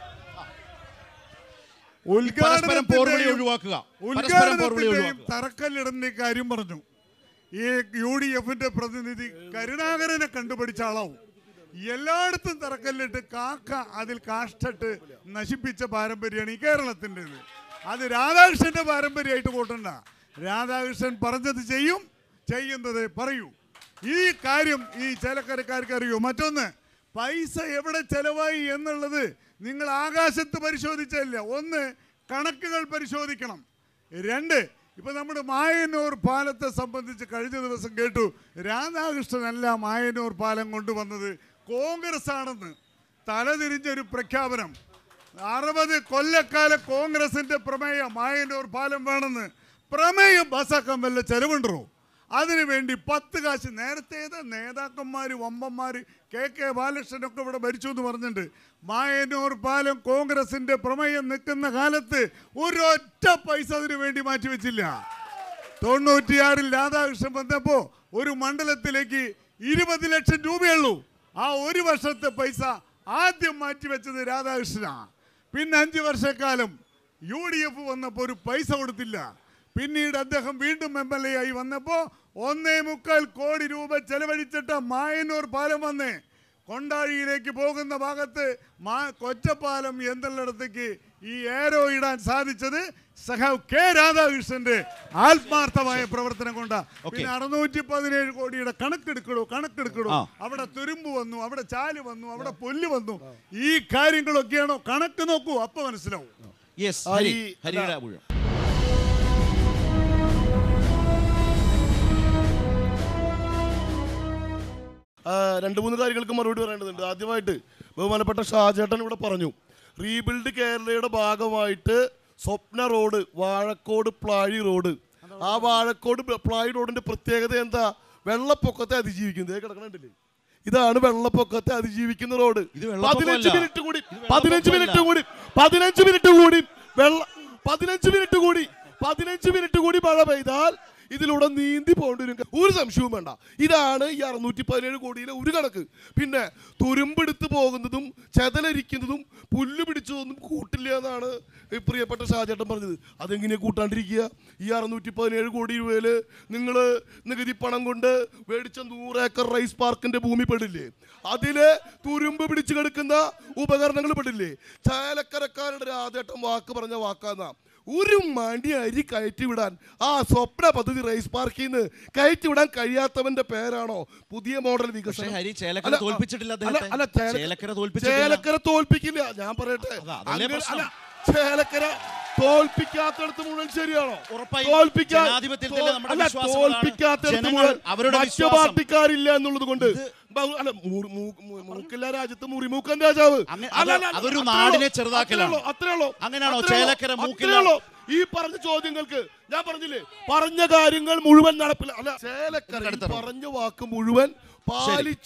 പരസ്പരം പോർവിളി ഉദ്ഘാടനത്തിന്റെയും ഒഴിവാക്കുക പരസ്പരം പോർവിളി ഉദ്ഘാടനത്തിന്റെയും ഒഴിവാക്കുക തറക്കല്ലിടന്റെ കാര്യം പറഞ്ഞു ഈ യു ഡി എഫിന്റെ പ്രതിനിധി കരുണാകരനെ കണ്ടുപിടിച്ച ആളാവും എല്ലായിടത്തും തറക്കല്ലിട്ട് കാക്ക അതിൽ കാഷ്ടിട്ട് നശിപ്പിച്ച പാരമ്പര്യമാണ് ഈ കേരളത്തിൻ്റെത് അത് രാധാകൃഷ്ണന്റെ പാരമ്പര്യമായിട്ട് കൂട്ടണ്ട രാധാകൃഷ്ണൻ പറഞ്ഞത് ചെയ്യും ചെയ്യുന്നത് പറയൂ ഈ കാര്യം ഈ ചേലക്കരക്കാർക്ക് അറിയൂ മറ്റൊന്ന് പൈസ എവിടെ ചെലവായി എന്നുള്ളത് നിങ്ങൾ ആകാശത്ത് പരിശോധിച്ചല്ല ഒന്ന് കണക്കുകൾ പരിശോധിക്കണം രണ്ട് ഇപ്പൊ നമ്മുടെ മായന്നൂർ പാലത്തെ സംബന്ധിച്ച് കഴിഞ്ഞ ദിവസം കേട്ടു രാധാകൃഷ്ണനല്ല മായന്നൂർ പാലം കൊണ്ടുവന്നത് കോൺഗ്രസ് ആണെന്ന് തലതിരിഞ്ഞൊരു പ്രഖ്യാപനം അറുപത് കൊല്ലക്കാല കോൺഗ്രസിന്റെ പ്രമേയം മായന്നൂർ പാലം വേണമെന്ന് പ്രമേയം പാസ്സാക്കാൻ വല്ല ചെലവുണ്ടോ അതിനുവേണ്ടി പത്ത് കാശ് നേരത്തെ ഏതാ നേതാക്കന്മാർ വമ്പന്മാർ കെ കെ ബാലകൃഷ്ണനൊക്കെ ഇവിടെ ഭരിച്ചു എന്ന് പറഞ്ഞിട്ടുണ്ട് മായന്നൂർ പാലം കോൺഗ്രസിന്റെ പ്രമേയം നിൽക്കുന്ന കാലത്ത് ഒരൊറ്റ പൈസ അതിനു വേണ്ടി മാറ്റിവെച്ചില്ല തൊണ്ണൂറ്റിയാറിൽ രാധാകൃഷ്ണൻ വന്നപ്പോ ഒരു മണ്ഡലത്തിലേക്ക് ഇരുപത് ലക്ഷം രൂപയുള്ളൂ ആ ഒരു വർഷത്തെ പൈസ ആദ്യം മാറ്റിവെച്ചത് രാധാകൃഷ്ണനാണ് പിന്നെ അഞ്ച് വർഷക്കാലം യു ഡി എഫ് വന്നപ്പോൾ ഒരു പൈസ കൊടുത്തില്ല പിന്നീട് അദ്ദേഹം വീണ്ടും എം എൽ എ ആയി വന്നപ്പോൾ ഒന്നേ മുക്കാൽ കോടി രൂപ ചെലവഴിച്ചിട്ട മായന്നൂർ പാലം വന്നേ കൊണ്ടാഴിയിലേക്ക് പോകുന്ന ഭാഗത്ത് മാ കൊറ്റപ്പാലം എന്നുള്ളിടത്തേക്ക് ഈ ഏരോ ഇടാൻ സാധിച്ചത് സഖാവ് കെ രാധാകൃഷ്ണന്റെ ആത്മാർത്ഥമായ പ്രവർത്തനം കൊണ്ടാ പിന്നെ അറുന്നൂറ്റി പതിനേഴ് കോടിയുടെ കണക്കെടുക്കണോ കണക്കെടുക്കണോ ആ. അവിടെ തുരുമ്പ് വന്നു അവിടെ ചാല് വന്നു അവിടെ പൊല്ല് വന്നു ഈ കാര്യങ്ങളൊക്കെയാണോ കണക്ക് നോക്കൂ അപ്പൊ മനസ്സിലാവും യെസ് ആ, ഹരി ഈ- ഹരിയുടെ മുഴുവൻ ആ, രണ്ട് മൂന്ന് കാര്യങ്ങൾക്ക് മറുപടി പറയേണ്ടതുണ്ട് ആദ്യമായിട്ട് ബഹുമാനപ്പെട്ട ഷാജേട്ടൻ ഇവിടെ പറഞ്ഞു റീബിൽഡ് കേരളയുടെ ഭാഗമായിട്ട് സ്വപ്ന റോഡ് വാഴക്കോട് പ്ലാഴി റോഡ് ആ വാഴക്കോട് പ്ല- പ്ലാഴി റോഡിന്റെ പ്രത്യേകത എന്താ വെള്ളപ്പൊക്കത്തെ അതിജീവിക്കുന്നത് ദേ കിടക്കണുണ്ടല്ലേ ഇതാണ് വെള്ളപ്പൊക്കത്തെ അതിജീവിക്കുന്ന റോഡ് ഇത് വെള്ളപ്പൊക്കമല്ല. പതിനഞ്ച് മിനിറ്റ് കൂടി ഇത് പതിനഞ്ച് മിനിറ്റ് കൂടി പതിനഞ്ച് മിനിറ്റ് കൂടി വെള്ള പതിനഞ്ച് മിനിറ്റ് കൂടി പതിനഞ്ച് മിനിറ്റ് കൂടി മഴ പെയ്താൽ ഇതിലൂടെ നീന്തി പോകേണ്ടി വരും ഒരു സംശയവും വേണ്ട ഇതാണ് ഈ അറുന്നൂറ്റി പതിനേഴ് കോടിയിലെ ഒരു കണക്ക് പിന്നെ തുരുമ്പെടുത്ത് പോകുന്നതും ചെതലരിക്കുന്നതും പുല്ല് പിടിച്ചതൊന്നും കൂട്ടില്ല എന്നാണ് ഈ പ്രിയപ്പെട്ട ഷാജേട്ടൻ പറഞ്ഞത് അതെങ്ങനെയാ കൂട്ടാണ്ടിരിക്കുക ഈ അറുന്നൂറ്റി പതിനേഴ് കോടി രൂപയിൽ നിങ്ങൾ നികുതി പണം കൊണ്ട് മേടിച്ച നൂറ് ഏക്കർ റൈസ് പാർക്കിന്റെ ഭൂമി പെടില്ലേ അതില് തുരുമ്പ് പിടിച്ചു കിടക്കുന്ന ഉപകരണങ്ങൾ പെടില്ലേ ചാലക്കരക്കാരുടെ രാധേട്ടൻ വാക്ക് പറഞ്ഞ വാക്കാന്നാ ഒരു മണ്ടി അരി കയറ്റി വിടാൻ ആ സ്വപ്ന പദ്ധതി റൈസ് പാർക്കിൽ നിന്ന് കയറ്റി വിടാൻ കഴിയാത്തവന്റെ പേരാണോ പുതിയ മോഡൽ പക്ഷേ വികസനം ഹരി ചേലക്കര അല്ല, തോൽപ്പിച്ചിട്ടില്ല അല്ല, അദ്ദേഹത്തെ അല്ല, ചേല- ചേലക്കര തോൽപ്പിച്ചിട്ടില്ല ചേലക്കര തോൽപ്പിക്കില്ല ഞാൻ പറയട്ടെ അതാ, അതല്ലേ അങ്ങനെ- പ്രശ്നം. അല്ല, ചേലക്കര തോൽപ്പിക്കാത്തടത്ത് മുഴുവൻ ശരിയാണോ ഉറപ്പായും തോൽപ്പിക്കാ- ജനാധിപത്യത്തിൽ തോ- നമ്മുടെ അല്ല, വിശ്വാസങ്ങളാണ്. തോൽപ്പിക്കാത്തടത്ത് ജനങ്ങൾ മുഴുവൻ അവരുടെ മറ്റു വിശ്വാസം. പാർട്ടിക്കാരില്ല എന്നുള്ളത് കൊണ്ട് ബഹു- അല്ല മൂർ- മൂ- മൂ- മൂക്കില്ല രാജ്യത്ത് മുറിമൂക്കൻ രാജാവ് അങ്ങ- അല്ല, അത് അല്ല, അല്ല, അതൊരു അത്രേ നാടിനെ ഉള്ളൂ, ചെറുതാക്കലാണ്. അത്രേ ഉള്ളൂ, അത്രേ ഉള്ളൂ, അങ്ങനെയാണോ അത്രേ ഉള്ളൂ, ചേലക്കര അത്രേ മൂക്കില്ല? ഉള്ളൂ. ഈ പറഞ്ഞ ചോദ്യങ്ങൾക്ക് ഞാൻ പറഞ്ഞില്ലേ പറഞ്ഞ കാര്യങ്ങൾ മുഴുവൻ നടപ്പില്ല അല്ല ചേലക്കര ഈ അടുത്ത round. പറഞ്ഞ വാക്ക് മുഴുവൻ പാലിച്ചു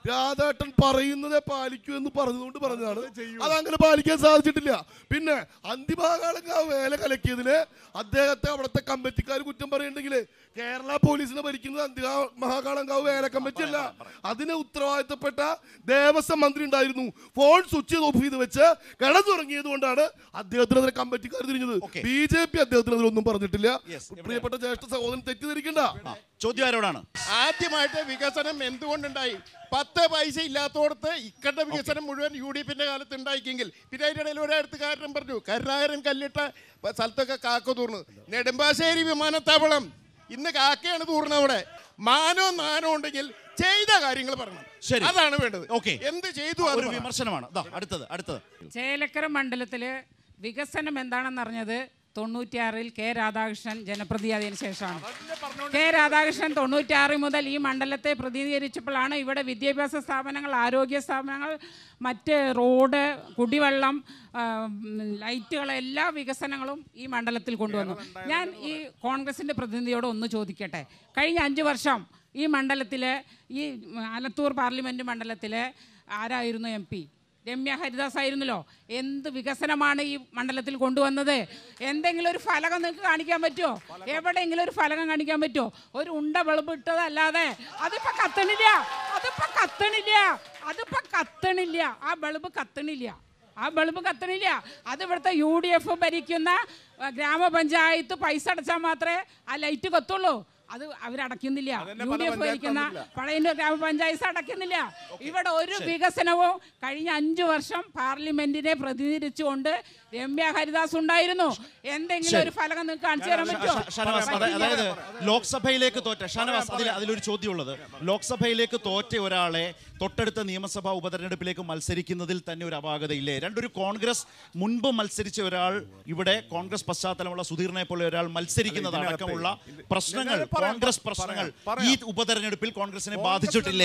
രാധേട്ടൻ പറയുന്നതേ പാലിക്കൂ എന്ന് പറഞ്ഞതുകൊണ്ട് പറഞ്ഞതാണ് അതങ്ങനെ പാലിക്കാൻ സാധിച്ചിട്ടില്ല പിന്നെ അന്തിമഹാകാളങ്കാവ് വേല കലക്കിയതിന് അദ്ദേഹത്തെ അവിടുത്തെ കമ്മിറ്റിക്കാർ കുറ്റം പറയുന്നുണ്ടെങ്കിൽ കേരള പോലീസിനെ ഭരിക്കുന്നത് അന്തിമ മഹാകാളങ്കാവ് വേല കമ്മിറ്റി അല്ല അതിന് ഉത്തരവാദിത്തപ്പെട്ട ദേവസ്വം മന്ത്രി ഉണ്ടായിരുന്നു ഫോൺ സ്വിച്ച് ഓഫ് ചെയ്ത് വെച്ച് കിടന്നുറങ്ങിയത് കൊണ്ടാണ് അദ്ദേഹത്തിനെതിരെ കമ്മിറ്റിക്കാർ തിരിഞ്ഞത് Okay. ബി ജെ പി അദ്ദേഹത്തിനെതിരെ ഒന്നും പറഞ്ഞിട്ടില്ല Yes, പ്രിയപ്പെട്ട ജ്യേഷ്ഠ സഹോദരൻ തെറ്റിദ്ധരിക്കണ്ട ചോദ്യം ആരോടാണ് ആദ്യമായിട്ട് വികസനം എന്തുകൊണ്ടുണ്ടായി പത്ത് പൈസ ഇല്ലാത്തോടത്ത് ഇക്കണ്ട വികസനം മുഴുവൻ യു ഡി എഫിന്റെ കാലത്ത് ഉണ്ടാക്കിയെങ്കിൽ പിന്നെ അതിന്റെ ഇടയിൽ ഒരിടത്ത് കാരണം പറഞ്ഞു കരുണാകരൻ കല്ലിട്ട പ- സ്ഥലത്തൊക്കെ കാക്ക തൂർന്നു നെടുമ്പാശ്ശേരി വിമാനത്താവളം ഇന്ന് കാക്കയാണ് തൂർന്നത് അവിടെ മാനോ നാനോ ഉണ്ടെങ്കിൽ ചെയ്ത കാര്യങ്ങൾ പറയണം ശരി. അതാണ് വേണ്ടത് Okay. എന്ത് ചെയ്തു അത് ഒരു പറ. വിമർശനമാണ് ദാ, അടുത്തത് അടുത്തത് ചേലക്കര മണ്ഡലത്തിൽ വികസനം എന്താണെന്ന് അറിഞ്ഞത് തൊണ്ണൂറ്റിയാറിൽ കെ രാധാകൃഷ്ണൻ ജനപ്രതിയായതിനു ശേഷമാണ് കെ രാധാകൃഷ്ണൻ തൊണ്ണൂറ്റിയാറ് മുതൽ ഈ മണ്ഡലത്തെ പ്രതിനിധീകരിച്ചപ്പോഴാണ് ഇവിടെ വിദ്യാഭ്യാസ സ്ഥാപനങ്ങൾ ആരോഗ്യ സ്ഥാപനങ്ങൾ മറ്റ് റോഡ് കുടിവെള്ളം ആ, ഉം, ലൈറ്റുകൾ എല്ലാ വികസനങ്ങളും ഈ മണ്ഡലത്തിൽ കൊണ്ടുവന്നു ഞാൻ ഈ കോൺഗ്രസിൻ്റെ പ്രതിനിധിയോട് ഒന്ന് ചോദിക്കട്ടെ കഴിഞ്ഞ അഞ്ച് വർഷം ഈ മണ്ഡലത്തിൽ ഈ ആലത്തൂർ പാർലമെൻറ്റ് മണ്ഡലത്തിൽ ആരായിരുന്നു എം പി രമ്യ ഹരിദാസ് ആയിരുന്നല്ലോ എന്ത് വികസനമാണ് ഈ മണ്ഡലത്തിൽ കൊണ്ടുവന്നത് എന്തെങ്കിലും ഒരു ഫലകം നിങ്ങൾക്ക് കാണിക്കാൻ പറ്റുമോ എവിടെയെങ്കിലും ഒരു ഫലകം കാണിക്കാൻ പറ്റുമോ ഒരു ഉണ്ട വെളുപ്പ് ഇട്ടതല്ലാതെ അതിപ്പോ കത്തണില്ല അതിപ്പോ കത്തണില്ല അതിപ്പോ കത്തണില്ല ആ ബൾബ് കത്തണില്ല ആ ബൾബ് കത്തണില്ല അത് ഇവിടുത്തെ യു ഡി എഫ് ഭരിക്കുന്ന ആ, ഗ്രാമപഞ്ചായത്ത് പൈസ അടച്ചാൽ മാത്രമേ ആ ലൈറ്റ് കത്തുള്ളൂ അത് അവരടയ്ക്കുന്നില്ല യു ഡി എഫ് ഭരിക്കുന്ന പഴയന്നൂർ ഗ്രാമപഞ്ചായത്ത് അടയ്ക്കുന്നില്ല ഇവിടെ ഒരു വികസനവും കഴിഞ്ഞ അഞ്ചു വർഷം പാർലമെന്റിനെ പ്രതിനിധീകരിച്ചുകൊണ്ട് രമ്യ ഹരിദാസ് ഉണ്ടായിരുന്നു എന്തെങ്കിലും ഒരു ഫലകം നിങ്ങൾക്ക് കാണിച്ചു തരാൻ പറ്റുമോ ഷ- ഷാനവാസ് അത- അതായത് ലോക്സഭയിലേക്ക് തോറ്റ ഷാനവാസ് അതിൽ അതിലൊരു ചോദ്യമുള്ളത് ലോക്സഭയിലേക്ക് തോറ്റ ഒരാളെ തൊട്ടടുത്ത നിയമസഭാ ഉപതെരഞ്ഞെടുപ്പിലേക്ക് മത്സരിക്കുന്നതിൽ തന്നെ ഒരു അപാകതയില്ലേ രണ്ടൊരു കോൺഗ്രസ് മുൻപ് മത്സരിച്ച ഒരാൾ ഇവിടെ കോൺഗ്രസ് പശ്ചാത്തലമുള്ള സുധീറിനെ പോലെ ഒരാൾ മത്സരിക്കുന്നത് അടക്കമുള്ള പ്രശ്നങ്ങൾ കോൺഗ്രസ് പ്രശ്നങ്ങൾ ഈ ഉപതെരഞ്ഞെടുപ്പിൽ കോൺഗ്രസിനെ ബാധിച്ചിട്ടില്ലേ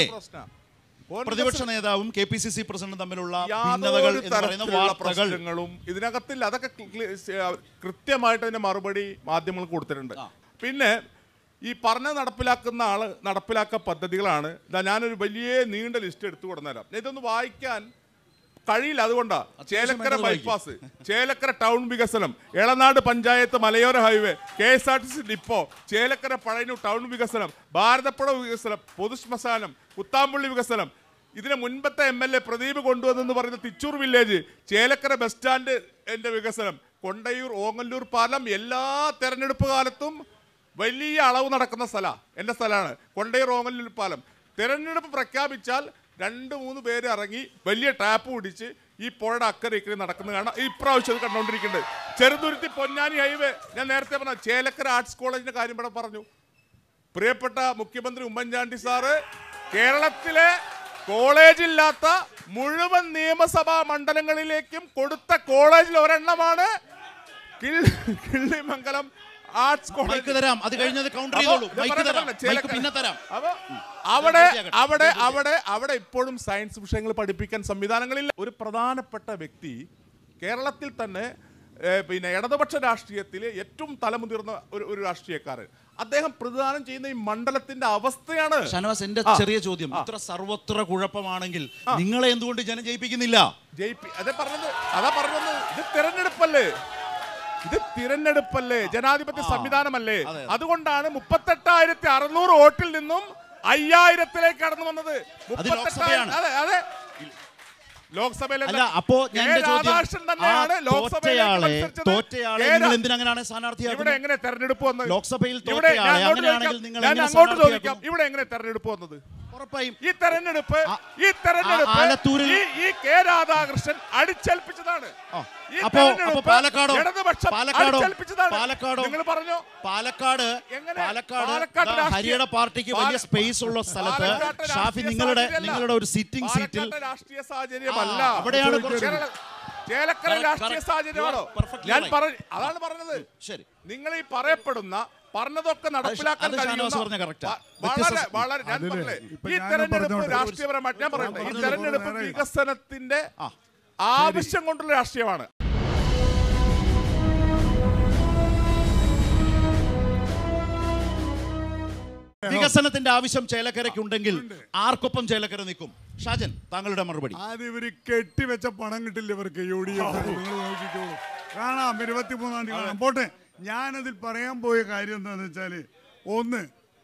പ്രതിപക്ഷ നേതാവും കെ പി സി സി പ്രസിഡന്റും തമ്മിലുള്ള ഭിന്നതകൾ യാതൊരു എന്ന് പറയുന്ന തരത്തിലുള്ള വാർത്തകൾ പ്രശ്നങ്ങളും ഇതിനകത്തില്ല അതൊക്കെ ക്ലി- ക്ലി- സ- കൃത്യമായിട്ട് അതിന്റെ മറുപടി മാധ്യമങ്ങൾ കൊടുത്തിട്ടുണ്ട് പിന്നെ ഈ പറഞ്ഞ നടപ്പിലാക്കുന്ന ആള് നടപ്പിലാക്കുന്ന പദ്ധതികളാണ് ഇതാ ഞാനൊരു വലിയ നീണ്ട ലിസ്റ്റ് എടുത്തു കൊടുന്നേരാം ഇതൊന്ന് വായിക്കാൻ കഴിയില്ല അതുകൊണ്ടാ ചേലക്കര വേണ്ടത് വായിക്കും. ബൈപ്പാസ് ചേലക്കര ടൗൺ വികസനം എളനാട് പഞ്ചായത്ത് മലയോര highway K S R T C depot Chelakkara Pazhayannur town വികസനം ഭാരതപ്പുഴ വികസനം പൊതുശ്മശാനം കുത്താമ്പുള്ളി വികസനം ഇതിന് മുൻപത്തെ എം എൽ എ പ്രദീപ് കൊണ്ടുവന്നെന്ന് പറയുന്ന Thichur village Chelakkara bus stand എന്റെ വികസനം കൊണ്ടയൂർ ഓങ്ങല്ലൂർ പാലം എല്ലാ തെരഞ്ഞെടുപ്പ് കാലത്തും വലിയ അളവ് നടക്കുന്ന സ്ഥലമാണ് എൻ്റെ സ്ഥലമാണ് കൊണ്ടയൂർ ഓങ്ങല്ലൂർ പാലം തെരഞ്ഞെടുപ്പ് പ്രഖ്യാപിച്ചാൽ രണ്ട് മൂന്ന് പേര് ഇറങ്ങി വലിയ ടാപ്പ് പിടിച്ച് ഈ പുഴയുടെ അക്കരെ ഇക്കരെ നടക്കുന്നത് കാണാം ഈ ഇപ്രാവശ്യം അത് കണ്ടുകൊണ്ടിരിക്കുന്നുണ്ട് ചെറുതുരുത്തി പൊന്നാനി ഹൈവേ ഞാൻ നേരത്തെ പറഞ്ഞ ചേലക്കര ആർട്സ് കോളേജിന്റെ കാര്യം ഇവിടെ പറഞ്ഞു പ്രിയപ്പെട്ട മുഖ്യമന്ത്രി ഉമ്മൻചാണ്ടി സാറ് കേരളത്തിലെ കോളേജില്ലാത്ത മുഴുവൻ നിയമസഭാ മണ്ഡലങ്ങളിലേക്കും കൊടുത്ത കോളേജിൽ ഒരെണ്ണമാണ് കിള്ളി- കിള്ളിമംഗലം ആർട്സ് മൈക്ക് കോളേജ് തരാം അത് കഴിഞ്ഞത് കൗണ്ടർ അപ്പോ ചെയ്തോളൂ ഞാൻ മൈക്ക് പറയട്ടെ, തരാം പറയട്ടെ, മൈക്ക് ചേലക്കര. പിന്നെ തരാം അപ്പൊ അവിടെ പൂർത്തിയാക്കട്ടെ. അവിടെ അവിടെ അവിടെ ഇപ്പോഴും സയൻസ് വിഷയങ്ങൾ പഠിപ്പിക്കാൻ സംവിധാനങ്ങളില്ല ഒരു പ്രധാനപ്പെട്ട വ്യക്തി കേരളത്തിൽ തന്നെ ഏ, പിന്നെ ഇടതുപക്ഷ രാഷ്ട്രീയത്തിലെ ഏറ്റവും തലമുതിർന്ന ഒരു ഒരു രാഷ്ട്രീയക്കാരൻ അദ്ദേഹം പ്രതിദാനം ചെയ്യുന്ന ഈ മണ്ഡലത്തിന്റെ അവസ്ഥയാണ് ഷനവാസ് എന്റെ ആ. ചെറിയ ചോദ്യം ഇത്ര സർവത്ര കുഴപ്പമാണെങ്കിൽ നിങ്ങളെ എന്തുകൊണ്ട് ജനം ജയിപ്പിക്കുന്നില്ല ജയിപ്പി അതെ പറഞ്ഞത് അതാ പറഞ്ഞത് ഇത് തിരഞ്ഞെടുപ്പല്ലേ ഇത് തിരഞ്ഞെടുപ്പല്ലേ ജനാധിപത്യ സംവിധാനമല്ലേ അതെ, അതെ. അതുകൊണ്ടാണ് മുപ്പത്തെട്ടായിരത്തി അറുന്നൂറ് വോട്ടിൽ നിന്നും അയ്യായിരത്തിലേക്ക് കടന്നു വന്നത് ലോക്സഭയാണ്. അതെ അതെ ലോക്സഭയിലെ അല്ല അപ്പോ ഞാൻ കെ എന്റെ ചോദ്യം രാധാകൃഷ്ണൻ ആ തന്നെയാണ് ലോക്സഭയിലേക്ക് തോറ്റയാളെ മത്സരിച്ചത്. തോറ്റയാളെ കെ നിങ്ങൾ രാ- എന്തിനാ അങ്ങനെയാണ് ഇവിടെ സ്ഥാനാർത്ഥിയാക്കുന്നത് എങ്ങനെ തെരഞ്ഞെടുപ്പ് വന്നത് ലോക്സഭയിൽ ഇവിടെ തോറ്റയാളെ ഞാൻ അങ്ങോട്ട് അങ്ങനെയാണെങ്കിൽ ചോദിക്കാം. നിങ്ങൾ ഞാൻ എങ്ങനെ അങ്ങോട്ട് ചോദിക്കാം സ്ഥാനാർത്ഥിയാക്കുന്നു? ഇവിടെ എങ്ങനെ തെരഞ്ഞെടുപ്പ് വന്നത് ഉറപ്പായും ഈ തെരഞ്ഞെടുപ്പ് ആ- ഈ തെരഞ്ഞെടുപ്പ് ആ- ആലത്തൂരിൽ- ഈ ഈ കെ രാധാകൃഷ്ണൻ അടിച്ചേൽപ്പിച്ചതാണ് ആ. ഈ അപ്പോ- തെരഞ്ഞെടുപ്പ് അപ്പോ പാലക്കാടോ? ഇടതുപക്ഷം പാലക്കാടോ? അടിച്ചേൽപ്പിച്ചതാണ്. പാലക്കാടോ? നിങ്ങൾ പറഞ്ഞോ പാലക്കാട് എങ്ങനെ? പാലക്കാട് പാലക്കാട്ട് ദാ രാഷ്ട്രീയ- ഹരിയുടെ പാർട്ടിക്ക് വലിയ പാല- സ്പേസ് ഉള്ള സ്ഥലത്ത് പാലക്കാട്ടെ ഷാഫി രാഷ്ട്രീയ നിങ്ങളുടെ സാഹചര്യമല്ല. നിങ്ങളുടെ ഒരു സിറ്റിംഗ് സീറ്റിൽ പാലക്കാട്ടെ രാഷ്ട്രീയ സാഹചര്യമല്ല ആ, അവിടെയാണ് കുറച്ച് കേരള- ചേലക്കര Correct, രാഷ്ട്രീയ correct. സാഹചര്യമാണോ You are perfectly ഞാൻ right. പറ അതാണ് പറഞ്ഞത് ശരി നിങ്ങൾ ഈ പറയപ്പെടുന്ന പറഞ്ഞതൊക്കെ നടപ്പിലാക്കാൻ അത് ഷാനവാസ് കഴിയുന്ന പറഞ്ഞ correct ആ. വ- വളരെ വ്യത്യസ്ത- വളരെ ഞാൻ അതില് പറഞ്ഞില്ലേ ഇപ്പൊ ഈ ഞാനും തെരഞ്ഞെടുപ്പ് പറഞ്ഞോട്ടെ. രാഷ്ട്രീയപരമായിട്ട് ഞാൻ പറയട്ടെ ഈ പറഞ്ഞത് തെരഞ്ഞെടുപ്പ് നേരെ. വികസനത്തിന്റെ ആ. ആവശ്യം കൊണ്ടുള്ള രാഷ്ട്രീയമാണ് വികസനത്തിന്റെ ആവശ്യം ചേലക്കരയ്ക്കുണ്ടെങ്കിൽ ആർക്കൊപ്പം ചേലക്കര നിൽക്കും ഷാജൻ താങ്കളുടെ മറുപടി അത് ഇവര് കെട്ടിവെച്ച പണം കിട്ടില്ല ഇവർക്ക് യു ഡി എഫ് നിങ്ങൾ നോക്കിക്കോളൂ കാണാം ഇരുപത്തിമൂന്നാം തീയതി കാണാം പോട്ടെ ഞാനതിൽ പറയാൻ പോയ കാര്യം എന്താണെന്ന് വെച്ചാല് ഒന്ന്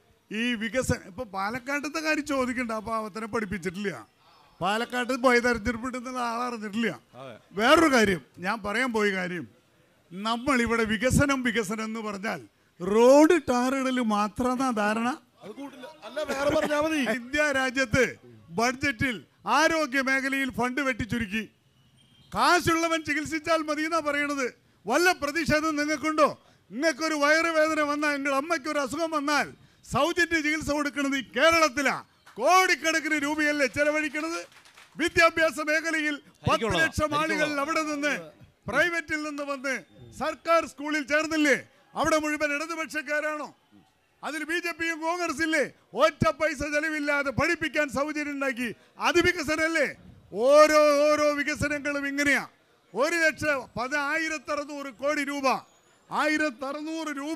ഈ വികസനം ഇപ്പൊ പാലക്കാട്ടത്തെ കാര്യം ചോദിക്കണ്ട ആ പാവത്തിനെ പഠിപ്പിച്ചിട്ടില്ല പാലക്കാട്ട് പോയി തെരഞ്ഞെടുപ്പിട്ടുന്ന ആളറിഞ്ഞിട്ടില്ല വേറൊരു കാര്യം ഞാൻ പറയാൻ പോയ കാര്യം നമ്മൾ ഇവിടെ വികസനം വികസനം എന്ന് പറഞ്ഞാൽ റോഡ് ടാറിടൽ മാത്രമാണ് ധാരണ അത് കൂട്ടില്ല അല്ല വേറെ പറഞ്ഞാൽ മതി ഇന്ത്യ രാജ്യത്ത് ബഡ്ജറ്റിൽ ആരോഗ്യ മേഖലയിൽ ഫണ്ട് വെട്ടിച്ചുരുക്കി കാശുള്ളവൻ ചികിത്സിച്ചാൽ മതി എന്നാ പറയണത് വല്ല പ്രതിഷേധം നിങ്ങൾക്കുണ്ടോ നിങ്ങൾക്കൊരു വയറുവേദന വന്നാൽ നിങ്ങളുടെ അമ്മയ്ക്ക് ഒരു അസുഖം വന്നാൽ സൗജന്യ ചികിത്സ കൊടുക്കുന്നത് ഈ കേരളത്തിലാ കോടിക്കണക്കിന് രൂപയല്ലേ ചെലവഴിക്കണത് വിദ്യാഭ്യാസ മേഖലയിൽ പത്ത് എനിക്കുള്ളതാ, ലക്ഷം ആളുകൾ അവിടെ നിന്ന് പ്രൈവറ്റിൽ നിന്ന് വന്ന് സർക്കാർ സ്കൂളിൽ ചേർന്നില്ലേ അവിടെ മുഴുവൻ ഇടതുപക്ഷക്കാരാണോ അതിൽ ബി ജെ പിയും കോൺഗ്രസ് ഇല്ലേ ഒറ്റ പൈസ ചെലവില്ലാതെ പഠിപ്പിക്കാൻ സൗകര്യം ഉണ്ടാക്കി അത് വികസനമല്ലേ ഓരോ ഓരോ വികസനങ്ങളും ഇങ്ങനെയാ ഒരു ലക്ഷം പത് ആയിരത്തി അറുന്നൂറ് കോടി രൂപ ആയിരത്തി അറുന്നൂറ് രൂപ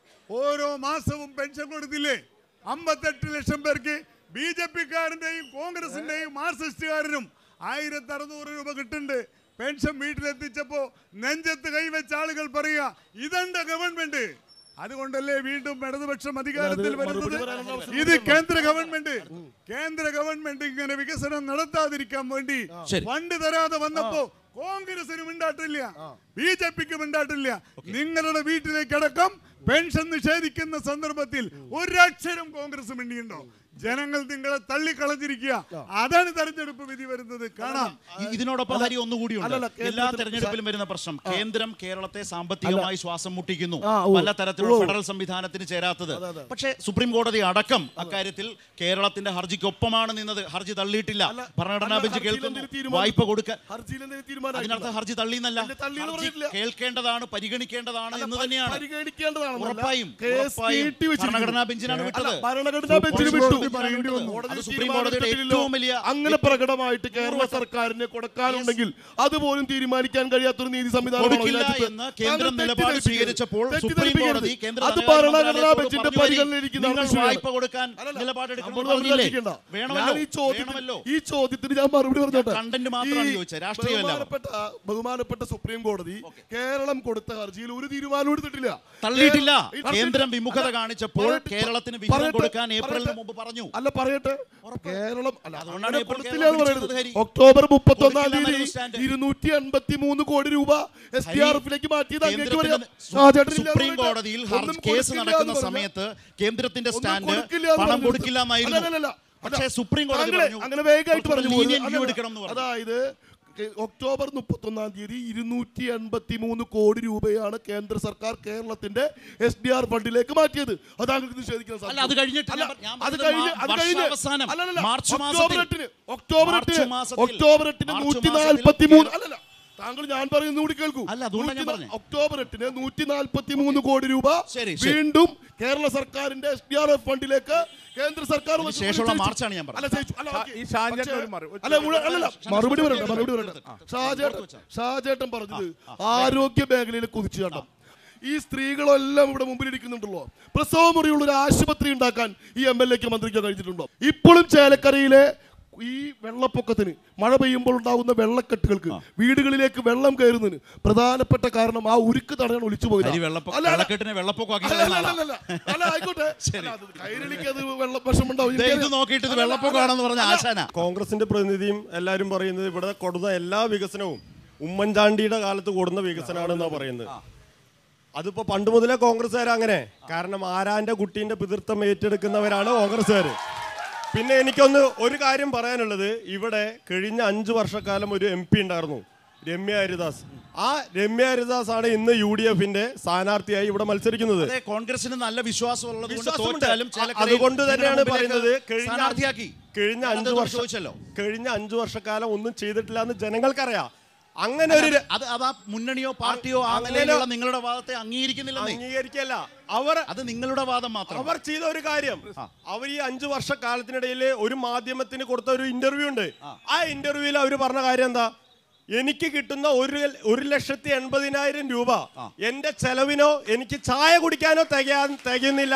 ഓരോ മാസവും പെൻഷൻ കൊടുത്തില്ലേ അമ്പത്തെട്ട് ലക്ഷം പേർക്ക് ബി ജെ പിക്കാരൻ്റെയും കോൺഗ്രസിൻ്റെയും മാർക്സിസ്റ്റുകാരനും ആയിരത്തി അറുന്നൂറ് രൂപ കിട്ടുന്നുണ്ട് പെൻഷൻ വീട്ടിലെത്തിച്ചപ്പോ നെഞ്ചത്ത് കൈവച്ച ആളുകൾ പറയുക ഇതെന്താ ഗവൺമെന്റ് അതുകൊണ്ടല്ലേ വീണ്ടും ഇടതുപക്ഷം അധികാരത്തിൽ അത് മറുപടി വരുന്നത് പറയാനുള്ള അവസരം ഇത് കൊടുക്കണം. കേന്ദ്ര ഗവൺമെന്റ് കേന്ദ്ര ഗവൺമെന്റ് ഇങ്ങനെ വികസനം നടത്താതിരിക്കാൻ വേണ്ടി ശരി. ഫണ്ട് തരാതെ വന്നപ്പോ കോൺഗ്രസിന് മിണ്ടാട്ടില്ല ബി ജെ പിക്ക് മിണ്ടാട്ടില്ല നിങ്ങളുടെ വീട്ടിലേക്കടക്കം പെൻഷൻ നിഷേധിക്കുന്ന സന്ദർഭത്തിൽ ഒരക്ഷരം കോൺഗ്രസ് മിണ്ടിയുണ്ടോ ജനങ്ങൾ നിങ്ങളെ തള്ളിക്കളഞ്ഞിരിക്കുക അതാണ് തെരഞ്ഞെടുപ്പ് വിധി വരുന്നത് കാണാം ഇ- ഇതിനോടൊപ്പം ഹരി ഒന്നുകൂടിയുണ്ട് അല്ലല്ല, എല്ലാ കേന്ദ്രത്തിൽ തെരഞ്ഞെടുപ്പിലും വരുന്ന പ്രശ്നം കേന്ദ്രം കേരളത്തെ സാമ്പത്തികമായി ശ്വാസം മുട്ടിക്കുന്നു ആ, ഉവ്വ്. പല തരത്തിലുള്ള ഉവ്വ്. ഫെഡറൽ സംവിധാനത്തിന് ചേരാത്തത് പക്ഷേ സുപ്രീം കോടതി അടക്കം അക്കാര്യത്തിൽ കേരളത്തിന്റെ ഹർജിക്കൊപ്പമാണ് നിന്നത് ഹർജി തള്ളിയിട്ടില്ല ഭരണഘടനാ അല്ല, ബെഞ്ച് ഹർജിയിൽ കേൾക്കുന്നു എന്തെങ്കിലും തീരുമാനം- വായ്പ കൊടുക്കാൻ ഹർജിയിൽ എന്തെങ്കിലും തീരുമാനം അതിനർത്ഥം ഹർജി തള്ളിയെന്നല്ല ഇല്ല, തള്ളിയെന്ന് ഹർജി പറഞ്ഞിട്ടില്ല. കേൾക്കേണ്ടതാണ് പരിഗണിക്കേണ്ടതാണ് എന്ന് തന്നെയാണ് പരിഗണിക്കേണ്ടതാണെന്നല്ല. ഉറപ്പായും കേസ് ഉറപ്പായും നീട്ടിവെച്ചിരിക്കുന്നു. ഭരണഘടനാ ബെഞ്ചിനാണ് അല്ല, വിട്ടത് ഭരണഘടനാ ബെഞ്ചിന് വിട്ടു കോടതി പറയേണ്ടി വന്നു. കോടതി അത് സുപ്രീം തീരുമാനം കോടതിയുടെ എടുത്തിട്ടില്ലല്ലോ. ഏറ്റവും വലിയ അങ്ങനെ പ്രകടമായിട്ട് കേരള സർക്കാരിന് കൊടുക്കാനുണ്ടെങ്കിൽ അതുപോലും തീരുമാനിക്കാൻ കഴിയാത്തൊരു നീതി സംവിധാനമാണോ കൊടുക്കില്ല ഇതിനകത്ത്? എന്ന് കേന്ദ്രം താങ്കൾ നിലപാട് തെറ്റിദ്ധരിപ്പിക്കരുത്. സ്വീകരിച്ചപ്പോൾ സുപ്രീം തെറ്റിദ്ധരിപ്പിക്കരുത്. കോടതി കേന്ദ്ര അത് ധനകാര്യ ഭരണഘടനാ മന്ത്രാലയത്തോട് ബെഞ്ചിന്റെ പറഞ്ഞു, പരിഗണനയിലിരിക്കുന്ന നിങ്ങൾ വിഷയമാണ്. വായ്പ കൊടുക്കാൻ അല്ലല്ല, നിലപാടെടുക്കണം നമ്മൾ എന്ന് പറഞ്ഞില്ലേ? തമ്മിൽ വേണമല്ലോ, ഞാൻ ഈ ചോദ്യത്തിന് വേണമല്ലോ. ഈ ചോദ്യത്തിന് ഞാൻ മറുപടി പറഞ്ഞോട്ടെ കണ്ടന്റ് മാത്രമാണ് ഈ ചോദിച്ചത്, രാഷ്ട്രീയമല്ല. ബഹുമാനപ്പെട്ട ബഹുമാനപ്പെട്ട സുപ്രീം കോടതി കേരളം കൊടുത്ത ഹർജിയിൽ ഒരു തീരുമാനം എടുത്തിട്ടില്ല തള്ളിയിട്ടില്ല കേരള- കേന്ദ്രം വിമുഖത അല്ല, കാണിച്ചപ്പോൾ പറയട്ടെ, കേരളത്തിന് വിഹിതം പറയട്ടെ, കൊടുക്കാൻ ഏപ്രിലിന് പറയട്ടെ. മുമ്പ് പറഞ്ഞു അല്ല പറയട്ടെ കേരളം അല്ല അതുകൊണ്ടാണ് അങ്ങനെ ഇപ്പോൾ കൊടുത്തില്ല കേരളം എന്ന് പറയുന്നത് പിടിച്ചത് ഹരി. ഒക്ടോബർ മുപ്പത്തി ഒന്നാം കൊടുക്കില്ല തീയതി എന്നൊരു സ്റ്റാൻഡ്. ഇരുന്നൂറ്റി അൻപത്തി മൂന്ന് കോടി രൂപ എസ് ഡി ആർ എഫിലേക്ക് മാറ്റിയത് അങ്ങേക്ക് പറയാം കേന്ദ്രത്തിന് ആ, ചേട്ടനില്ല എന്ന് സുപ്രീം പറയട്ടെ. കോടതിയിൽ ഒന്നും ഹർജി കേസ് കൊടുക്കില്ല നടക്കുന്ന എന്ന് പറഞ്ഞാൽ സമയത്ത് കേന്ദ്രത്തിന്റെ ഒന്നും സ്റ്റാൻഡ് കൊടുക്കില്ല എന്ന് പണം പറഞ്ഞത്. കൊടുക്കില്ല എന്നായിരുന്നു അല്ലല്ലല്ല. പക്ഷേ അല്ല, സുപ്രീം കോടതി അങ്ങനെ- പറഞ്ഞു അങ്ങനെ വേഗമായിട്ട് കുറച്ചുകൂടെ പറഞ്ഞു lenient view അല്ലല്ല. എടുക്കണം എന്ന് പറഞ്ഞു അതായത് കെ- ഒക്ടോബർ മുപ്പത്തൊന്നാം തീയതി ഇരുന്നൂറ്റി എൺപത്തി മൂന്ന് കോടി രൂപയാണ് കേന്ദ്ര സർക്കാർ കേരളത്തിന്റെ എസ് ഡി ആർ ഫണ്ടിലേക്ക് മാറ്റിയത് അത് താങ്കൾക്ക് നിഷേധിക്കാൻ അല്ല, അത് കഴിഞ്ഞിട്ട് അല്ല, ഞാൻ- ഞാൻ അത് പറഞ്ഞത് കഴിഞ്ഞ് മാ- അത് കഴിഞ്ഞ് വർഷാവസാനം, അല്ലല്ല, മാർച്ച് ഒക്ടോബർ മാസത്തിൽ- എട്ടിന് ഒക്ടോബർ മാർച്ച് എട്ടിന് മാസത്തിൽ- ഒക്ടോബർ എട്ടിന് മാർച്ച് നൂറ്റി മാസത്തിൽ നാൽപ്പത്തി മൂന്ന് കേരള- അല്ലല്ല താങ്കൾ ഞാൻ പറയുന്നത് കൂടി കേൾക്കൂ അല്ല, അതുകൊണ്ടാണ് ഞാൻ നൂറ്റി പറഞ്ഞത്. ഒക്ടോബർ എട്ടിന് നൂറ്റി നാൽപ്പത്തി മൂന്ന് കോടി രൂപ ശരി, ശരി. വീണ്ടും കേരള സർക്കാരിന്റെ എസ് ഡി ആർ എഫ് ഫണ്ടിലേക്ക് കേന്ദ്ര സർക്കാർ അതിന് ശേഷമുള്ള മാർച്ചാണ് ഞാൻ പറഞ്ഞത്. അല്ല, ജയിച്ചു. അല്ല, ഓക്കേ. ഈ ഷാജേട്ടൻ പക്ഷേ- ഒരു മറു- അല്ല, മുഴുവൻ- അല്ലല്ല, മറുപടി പറയട്ടെ മറുപടി പറയട്ടെ ഷാജേട്ടൻ ഷാജേട്ടൻ പറഞ്ഞത് ആരോഗ്യ മേഖലയിൽ കുതിച്ചു ചാട്ടം ഈ സ്ത്രീകളെല്ലാം ഇവിടെ മുമ്പിൽ ഇരിക്കുന്നുണ്ടല്ലോ പ്രസവ മുറിയുള്ള ഒരു ആശുപത്രി ഉണ്ടാക്കാൻ ഈ എം എൽ എക്ക് മന്ത്രിക്ക് കഴിഞ്ഞിട്ടുണ്ടോ ഇപ്പോഴും ചേലക്കരയിലെ ഈ വെള്ളപ്പൊക്കത്തിന് മഴ പെയ്യുമ്പോൾ ഉണ്ടാകുന്ന വെള്ളക്കെട്ടുകൾക്ക് വീടുകളിലേക്ക് വെള്ളം കയറുന്നതിന് പ്രധാനപ്പെട്ട കാരണം ആ ഉരുക്ക് തടയാൻ ഒളിച്ചു പോയത് ഹരി വെള്ളപ്പൊക്ക- വെള്ളക്കെട്ടിനെ വെള്ളപ്പൊക്കമാക്കി അല്ല, അല്ല, അല്ല, അല്ല. അല്ല, ആയിക്കോട്ടെ അല്ല, അത് കൈരളിക്ക് അത് വെള്ള വിഷമുണ്ടാവും ദേ ഇത് നോക്കിയിട്ട് ഇത് വെള്ളപ്പൊക്കമാണെന്ന് പറഞ്ഞ ആശാന കോൺഗ്രസിന്റെ പ്രതിനിധിയും എല്ലാവരും പറയുന്നത് ഇവിടെ കൊടുന്ന എല്ലാ വികസനവും ഉമ്മൻചാണ്ടിയുടെ കാലത്ത് കൊടുന്ന വികസനമാണെന്നാണ് പറയുന്നത് അതിപ്പോ പണ്ട് മുതലേ കോൺഗ്രസ്സുകാർ അങ്ങനെ കാരണം ആരാന്റെ കുട്ടീന്റെ പിതൃത്വം ഏറ്റെടുക്കുന്നവരാണ് കോൺഗ്രസ്സുകാർ പിന്നെ എനിക്കൊന്ന് ഒരു കാര്യം പറയാനുള്ളത് ഇവിടെ കഴിഞ്ഞ അഞ്ചു വർഷക്കാലം ഒരു എം പി ഉണ്ടായിരുന്നു രമ്യ ഹരിദാസ് ആ രമ്യ ഹരിദാസ് ആണ് ഇന്ന് യു ഡി എഫിന്റെ സ്ഥാനാർത്ഥിയായി ഇവിടെ മത്സരിക്കുന്നത് അതെ കോൺഗ്രസിന് നല്ല വിശ്വാസം ഉള്ളത് കൊണ്ട് വിശ്വാസമുണ്ട്. തോറ്റാലും അ- ചേലക്കരയിൽ അതുകൊണ്ട് തന്നെയാണ് നിങ്ങളുടെ പറയുന്നത് മുമ്പിലേക്ക് കഴിഞ്ഞ സ്ഥാനാർത്ഥിയാക്കി കഴിഞ്ഞ ഞാനത് അഞ്ചു വർഷം ചോദിച്ചല്ലോ കഴിഞ്ഞ അഞ്ചു വർഷക്കാലം ഒന്നും ചെയ്തിട്ടില്ല എന്ന് ജനങ്ങൾക്കറിയാം അങ്ങനെ ഒരു അത് അത് അതാ മുന്നണിയോ പാർട്ടിയോ ആ അങ്ങനെ- നിലയിലുള്ള നിങ്ങളുടെ വാദത്തെ അംഗീകരിക്കുന്നില്ലെന്നേ അംഗീകരിക്കല്ല അവർ അത് നിങ്ങളുടെ വാദം മാത്രം അവർ ചെയ്ത ഒരു കാര്യം അവർ ഈ അഞ്ചു വർഷക്കാലത്തിനിടയിൽ ഒരു മാധ്യമത്തിന് കൊടുത്ത ഒരു ഇന്റർവ്യൂ ഉണ്ട് ആ ഇന്റർവ്യൂവിൽ അവർ പറഞ്ഞ കാര്യം എന്താ എനിക്ക് കിട്ടുന്ന ഒരു ഒരു ലക്ഷത്തി എൺപതിനായിരം രൂപ എന്റെ ചെലവിനോ എനിക്ക് ചായ കുടിക്കാനോ തികയാൻ തികയുന്നില്ല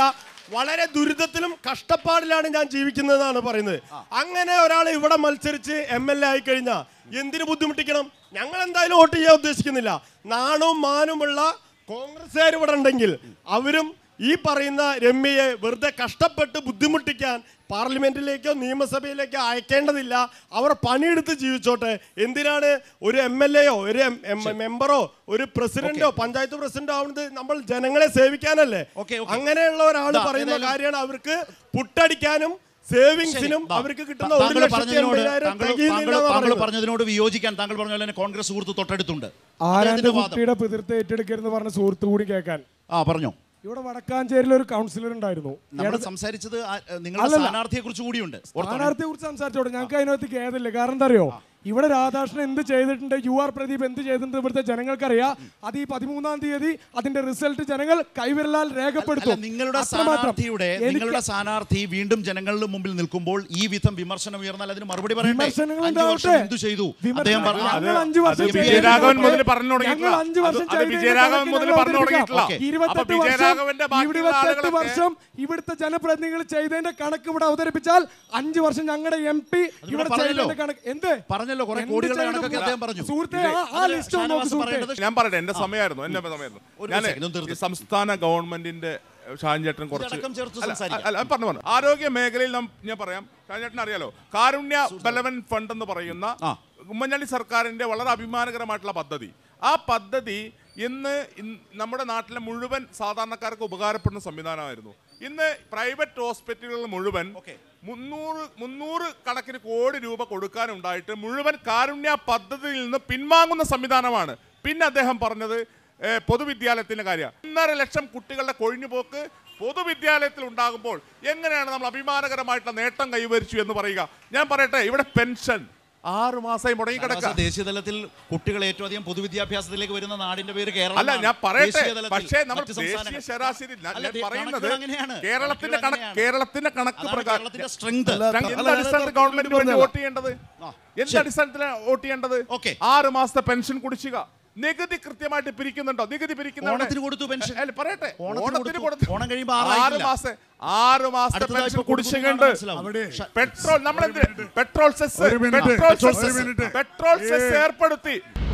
വളരെ ദുരിതത്തിലും കഷ്ടപ്പാടിലാണ് ഞാൻ ജീവിക്കുന്നതെന്നാണ് പറയുന്നത് അങ്ങനെ ഒരാൾ ഇവിടെ മത്സരിച്ച് എം എൽ എ ആയി കഴിഞ്ഞാൽ എന്തിനു ബുദ്ധിമുട്ടിക്കണം ഞങ്ങൾ എന്തായാലും വോട്ട് ചെയ്യാൻ ഉദ്ദേശിക്കുന്നില്ല നാണവും മാനുമുള്ള കോൺഗ്രസ്സുകാർ ഇവിടെ ഉണ്ടെങ്കിൽ അവരും ഈ പറയുന്ന രമ്യയെ വെറുതെ കഷ്ടപ്പെട്ട് ബുദ്ധിമുട്ടിക്കാൻ പാർലമെന്റിലേക്കോ നിയമസഭയിലേക്കോ അയക്കേണ്ടതില്ല അവർ പണിയെടുത്ത് ജീവിച്ചോട്ടെ എന്തിനാണ് ഒരു എം എൽ എയോ ഒരു എം- എം- മെമ്പറോ ഒരു പ്രസിഡന്റോ പഞ്ചായത്ത് പ്രസിഡന്റോ ആവുന്നത് നമ്മൾ ജനങ്ങളെ സേവിക്കാനല്ലേ അങ്ങനെയുള്ള ഒരാൾ ദാ, പറയുന്ന ഏതായാലും- കാര്യമാണ് അവർക്ക് പുട്ടടിക്കാനും സേവിങ്സിനും ശരി, ദാ, അവർക്ക് കിട്ടുന്ന ഒരു താങ്കൾ ലക്ഷത്തി പറഞ്ഞതിനോട് എൺപതിനായിരം താങ്കൾ തികയുന്നില്ല താങ്കൾ എന്നാ താങ്കൾ പറയുന്നത്. പറഞ്ഞതിനോട് വിയോജിക്കാൻ താങ്കൾ പറഞ്ഞ പോലെ തന്നെ കോൺഗ്രസ് സുഹൃത്ത് തൊട്ടടുത്തുണ്ട് ആരാന്റെ അദ്ദേഹത്തിന്റെ വാദം. കുട്ടിയുടെ പിതൃത്തെ ഏറ്റെടുക്കരുന്ന് പറഞ്ഞ സുഹൃത്തു കൂടി കേൾക്കാൻ ആ പറഞ്ഞോ ഇവിടെ വടക്കാഞ്ചേരിയിൽ ഒരു കൗൺസിലർ ഉണ്ടായിരുന്നു നമ്മൾ ഇടത്- സംസാരിച്ചത് ആ- നിങ്ങളുടെ അല്ലല്ല. സ്ഥാനാർത്ഥിയെ കുറിച്ച് കൂടിയുണ്ട് ഓർത്തോണം. സ്ഥാനാർത്ഥിയെ കുറിച്ച് സംസാരിച്ചോട്ടെ ഞങ്ങൾക്ക് അതിനകത്ത് ഖേദമില്ല കാരണം എന്താ അറിയോ ഇവിടെ രാധാകൃഷ്ണൻ എന്ത് ചെയ്തിട്ടുണ്ട് യു ആർ പ്രദീപ് എന്ത് ചെയ്തിട്ടുണ്ട് ഇവിടുത്തെ ജനങ്ങൾക്കറിയാം അത് ഈ പതിമൂന്നാം തീയതി അതിന്റെ റിസൾട്ട് ജനങ്ങൾ കൈവിരലാൽ അല്ല, രേഖപ്പെടുത്തും നിങ്ങളുടെ അത്രമാത്രം. സ്ഥാനാർത്ഥിയുടെ എനിക്ക് നിങ്ങളുടെ സ്ഥാനാർത്ഥി വീണ്ടും ജനങ്ങളുടെ മുമ്പിൽ നിൽക്കുമ്പോൾ ഈ വിധം വിമർശനം ഉയർന്നാൽ അതിന് മറുപടി പറയണ്ടേ വിമർശനങ്ങൾ അഞ്ചു വർഷം ഉണ്ടാവട്ടെ. എന്തു ചെയ്തു വിമർശനം- അദ്ദേഹം പറഞ്ഞു ഞങ്ങൾ അഞ്ച് വർഷം അത് ചെയ്തതിന്റെ വിജയരാഘവൻ കണക്ക് മുതൽ പറഞ്ഞു തുടങ്ങിയിട്ടില്ല. ഞങ്ങൾ അഞ്ച് വർഷം അത് ചെയ്തതിന്റെ വിജയരാഘവൻ കണക്ക് മുതൽ ഞങ്ങൾ പറഞ്ഞു അവതരിപ്പിക്കാം. തുടങ്ങിയിട്ടില്ല. ഇരുപത്തെട്ട് അപ്പൊ വിജയരാഘവന്റെ വർഷം ബാക്കിയുള്ള ഇരുപത്തെട്ട് ആളുകളൊക്കെ- വർഷം ഇവിടുത്തെ ജനപ്രതിനിധികൾ ചെയ്തതിന്റെ കണക്ക് ഇവിടെ അവതരിപ്പിച്ചാൽ അഞ്ച് വർഷം ഞങ്ങളുടെ എം പി ഇവിടെ പറഞ്ഞല്ലോ. ചെയ്തതിന്റെ കണക്ക് എന്ത് പറഞ്ഞല്ലോ കുറെ എന്ത് കോടികളുടെ ചെയ്തു? കണക്കൊക്കെ അദ്ദേഹം പറഞ്ഞു സുഹൃത്തെ ഇത് ആ- ആ അതില് ലിസ്റ്റ് ഒന്ന് ഷാനവാസ് നോക്ക് സുഹൃത്തെ പറയേണ്ടത് ഞാൻ പറയട്ടെ എന്റെ സമയമായിരുന്നു എന്റെ സമയമായിരുന്നു ഒരു ഞാൻ second, ഒന്ന് തീർത്ത്. ഈ സംസ്ഥാന ഗവൺമെന്റിന്റെ ഷാൻചേട്ടൻ കുറച്ച് ഇതടക്കം ചേർത്ത് അല്ല, സംസാരിക്കാം. അല്ല, അല്ല, പറഞ്ഞു പറഞ്ഞു ആരോഗ്യ മേഖലയിൽ നാം ഞാൻ പറയാം ഷാൻചേട്ടൻ അറിയാലോ കാരുണ്യ ബലവൻ ഫണ്ട് എന്ന് പറയുന്ന ഉമ്മൻചാണ്ടി സർക്കാരിന്റെ വളരെ അഭിമാനകരമായിട്ടുള്ള പദ്ധതി ആ പദ്ധതി ഇന്ന് ഇൻ- നമ്മുടെ നാട്ടിലെ മുഴുവൻ സാധാരണക്കാർക്ക് ഉപകാരപ്പെടുന്ന സംവിധാനമായിരുന്നു ഇന്ന് പ്രൈവറ്റ് ഹോസ്പിറ്റലുകൾ മുഴുവൻ മുന്നൂറ് മുന്നൂറ് കണക്കിന് കോടി രൂപ കൊടുക്കാനുണ്ടായിട്ട് മുഴുവൻ കാരുണ്യ പദ്ധതിയിൽ നിന്ന് പിൻവാങ്ങുന്ന സംവിധാനമാണ് പിന്നെ അദ്ദേഹം പറഞ്ഞത് ഏ, പൊതുവിദ്യാലയത്തിന്റെ കാര്യം ഒന്നര ലക്ഷം കുട്ടികളുടെ കൊഴിഞ്ഞുപോക്ക് പൊതുവിദ്യാലയത്തിൽ ഉണ്ടാകുമ്പോൾ എങ്ങനെയാണ് നമ്മൾ അഭിമാനകരമായിട്ടുള്ള നേട്ടം കൈവരിച്ചു എന്ന് പറയുക ഞാൻ പറയട്ടെ ഇവിടെ പെൻഷൻ ആറ് മാസമായി മുടങ്ങിക്കിടക്കുക ഷാനവാസ്, ദേശീയ തലത്തിൽ കുട്ടികൾ ഏറ്റവും അധികം പൊതുവിദ്യാഭ്യാസത്തിലേക്ക് വരുന്ന നാടിന്റെ പേര് കേരളം അല്ല എന്നാണ്. ഞാൻ പറയട്ടെ ദേശീയ തലത്തിൽ പക്ഷേ നമ്മൾ മറ്റ് ദേശീയ സംസ്ഥാനങ്ങൾ- ശരാശരി ഞാൻ അല്ല, ഞാൻ ദേ- പറയുന്നത് കണക്കുകൾ അങ്ങനെയാണ്. കേരളത്തിന്റെ കണക്കുകൾ കണക്ക് അങ്ങനെയാണ്. കേരളത്തിന്റെ കണക്ക് അതാണ് പ്രകാരം കേരളത്തിന്റെ strength. അല്ല, എന്ത് അടിസ്ഥാനത്തിൽ ഗവൺമെന്റ് വേണ്ടി വോട്ട് ചെയ്യേണ്ടത് എന്ത് അടിസ്ഥാനത്തിലാണ് വോട്ട് ചെയ്യേണ്ടത് ആറ് മാസത്തെ പെൻഷൻ കുടിശ്ശിക നികുതി കൃത്യമായിട്ട് പിരിക്കുന്നുണ്ടോ നികുതി പിരിക്കുന്ന ഓണത്തിന് കൊടുത്തു പെൻഷൻ പറയട്ടെ ഓണത്തിന് ഓണത്തിന് കൊടുത്തു. കൊടുത്തു ഓണം കഴിയുമ്പോൾ ആറ് ആറായിട്ടില്ല. മാസം ആറ് മാസത്തെ അടുത്തതായി പെൻഷൻ ഇപ്പോൾ കൊടുക്കുന്നു കുടിശ്ശികയുണ്ട് മനസ്സിലാവും. അവിടെ പെട്രോൾ നമ്മൾ പെട്രോൾ സെസ് ഒരു മിനിറ്റ്. പെട്രോൾ ഒരു സെസ് മിനിറ്റ്. പെട്രോൾ സെസ് ഏ. ഏർപ്പെടുത്തി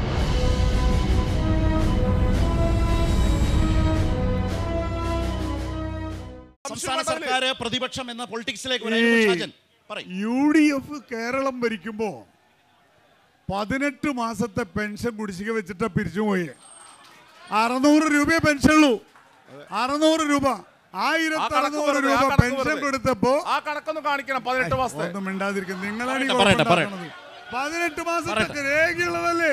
സംസ്ഥാന സർക്കാർ പ്രതിപക്ഷം എന്ന പൊളിറ്റിക്സിലേക്ക് ഈ വരാൻ ഷാജൻ പറയും യു ഡി എഫ് കേരളം ഭരിക്കുമ്പോ പതിനെട്ട് മാസത്തെ പെൻഷൻ കുടിശ്ശിക വെച്ചിട്ട് പിരിച്ചുപോയി അറുന്നൂറ് രൂപയെ പെൻഷനുള്ളൂ അറുന്നൂറ് രൂപ ആയിരത്തി ആ കണക്ക് അറുന്നൂറ് വെറുതെ, രൂപ ആ കണക്ക് പെൻഷൻ വെറുതെ. കൊടുത്തപ്പോ ആ കണക്കൊന്ന് കാണിക്കണം പതിനെട്ട് മാസത്തെ ഒന്നും മിണ്ടാതിരിക്കും നിങ്ങളാണ് ഈ പറയട്ടെ, കുഴപ്പമുണ്ടാക്കുന്നത്. പതിനെട്ട് മാസത്തേക്ക് രേഖയുള്ളതല്ലേ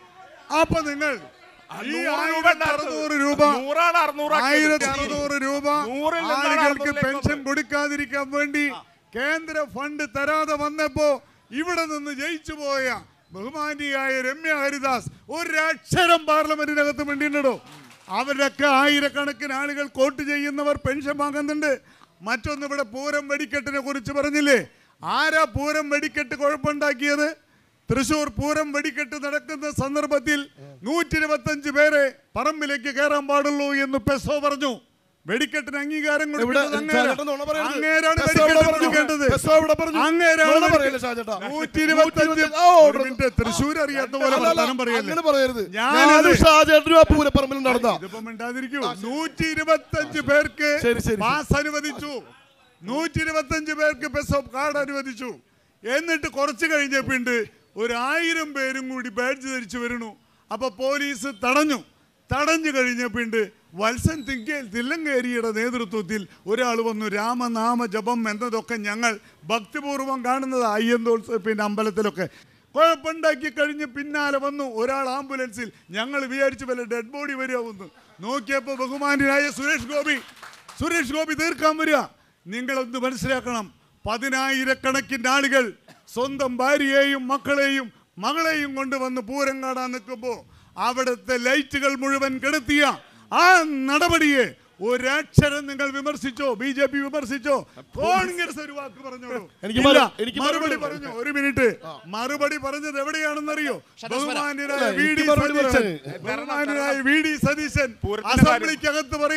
അപ്പൊ നിങ്ങൾ ഈ നൂറ് രൂപ ആയിരത്തി ഉണ്ടായിരുന്നു. അറുന്നൂറ് രൂപ നൂറാണ് അറുന്നൂറാക്കിയത്. ആയിരത്തി അറുന്നൂറ് രൂപ നൂറിൽ നിന്നാണ് ആളുകൾക്ക് അറുന്നൂറിലേക്ക് പെൻഷൻ വന്നത്. കൊടുക്കാതിരിക്കാൻ വേണ്ടി കേന്ദ്ര ഫണ്ട് തരാതെ വന്നപ്പോ ഇവിടെ നിന്ന് ജയിച്ചു പോയ ബഹുമാനിയായ രമ്യ ഹരിദാസ് ഒരക്ഷരം പാർലമെന്റിനകത്ത് വേണ്ടിയിട്ടുണ്ടോ അവരൊക്കെ ആയിരക്കണക്കിന് ആളുകൾ കോട്ട് ചെയ്യുന്നവർ പെൻഷൻ വാങ്ങുന്നുണ്ട് മറ്റൊന്ന് ഇവിടെ പൂരം വെടിക്കെട്ടിനെ കുറിച്ച് പറഞ്ഞില്ലേ ആരാ പൂരം വെടിക്കെട്ട് കുഴപ്പമുണ്ടാക്കിയത് തൃശൂർ പൂരം വെടിക്കെട്ട് നടക്കുന്ന സന്ദർഭത്തിൽ നൂറ്റി ഇരുപത്തഞ്ച് പേരെ പറമ്പിലേക്ക് കയറാൻ പാടുള്ളൂ എന്ന് പെസോ പറഞ്ഞു വെടിക്കെട്ടിന് അംഗീകാരം എവിടെ? കൊടുക്കുന്നത് അങ്ങേരാ. ഷാജേട്ടൻ നുണ പറയരുത്. അങ്ങേരാണ് പെസോ വെടിക്കെട്ട് എവിടെ പറഞ്ഞു? കൊടുക്കേണ്ടത്. പെസോ എവിടെ പറഞ്ഞു? അങ്ങേരാണ് നുണ വെടിക്കെട്ട്. പറയല്ലേ ഷാജേട്ടാ? നൂറ്റി ഇരുപത്തഞ്ച് ഓ, ഒരു മിനിറ്റ് തൃശ്ശൂർ അറിയാത്ത പോലെ അല്ല, അല്ല, വർത്തമാനം പറയല്ലേ അങ്ങനെ പറയരുത് ഞാനിത് ഞാനും ഷാജേട്ടനും ആ പൂരപ്പറമ്പിൽ നടന്ന ഇതിപ്പോ മിണ്ടാതിരിക്കൂ നൂറ്റി ഇരുപത്തഞ്ച് പേർക്ക് ശരി, ശരി. പാസ് അനുവദിച്ചു നൂറ്റി ഇരുപത്തഞ്ച് പേർക്ക് ബസ് കാർഡ് അനുവദിച്ചു എന്നിട്ട് കുറച്ച് കഴിഞ്ഞപ്പിണ്ട് ഒരു ആയിരം പേരും കൂടി ബാഡ്ജ് ധരിച്ചു വരുന്നു അപ്പൊ പോലീസ് തടഞ്ഞു തടഞ്ഞു കഴിഞ്ഞപ്പിണ്ട് വത്സൻ തിങ്കേൽ തില്ലങ്കേരിയുടെ നേതൃത്വത്തിൽ ഒരാൾ വന്നു രാമനാമ ജപം എന്നതൊക്കെ ഞങ്ങൾ ഭക്തിപൂർവ്വം കാണുന്നത് അയ്യന്തോത്സവ പിന്നെ അമ്പലത്തിലൊക്കെ കുഴപ്പമുണ്ടാക്കി കഴിഞ്ഞ് പിന്നാലെ വന്നു ഒരാൾ ആംബുലൻസിൽ ഞങ്ങൾ വിചാരിച്ചു വല്ല ഡെഡ് ബോഡി വരികയെന്ന് നോക്കിയപ്പോൾ ബഹുമാനായ സുരേഷ് ഗോപി സുരേഷ് ഗോപി തീർക്കാൻ വരിക നിങ്ങളൊന്ന് മനസ്സിലാക്കണം പതിനായിരക്കണക്കിന് ആളുകൾ സ്വന്തം ഭാര്യയെയും മക്കളെയും മകളെയും കൊണ്ടുവന്ന് പൂരം കാണാൻ നിൽക്കുമ്പോൾ അവിടുത്തെ ലൈറ്റുകൾ മുഴുവൻ കെടുത്തിയ ആ നടപടിയെ ഒരക്ഷരം നിങ്ങൾ വിമർശിച്ചോ ബി ജെ പി വിമർശിച്ചോ കോൺഗ്രസ് ഒരു വാക്ക് പറഞ്ഞോളൂ എനിക്ക് ഇല്ല, മറു- എനിക്ക് മറുപടി മറുപടി പറഞ്ഞു ഒരു മിനിറ്റ് മറുപടി പറഞ്ഞത് എവിടെയാണെന്നറിയോ ബഹുമാന്യനായ അല്ല, വി ഡി എനിക്ക് മറുപടി സതീശൻ പറയാൻ. ബഹുമാന്യനായ വി ഡി സതീശൻ പൂരത്തിന്റെ കാര്യം. അസംബ്ലിക്കകത്ത് പറയാ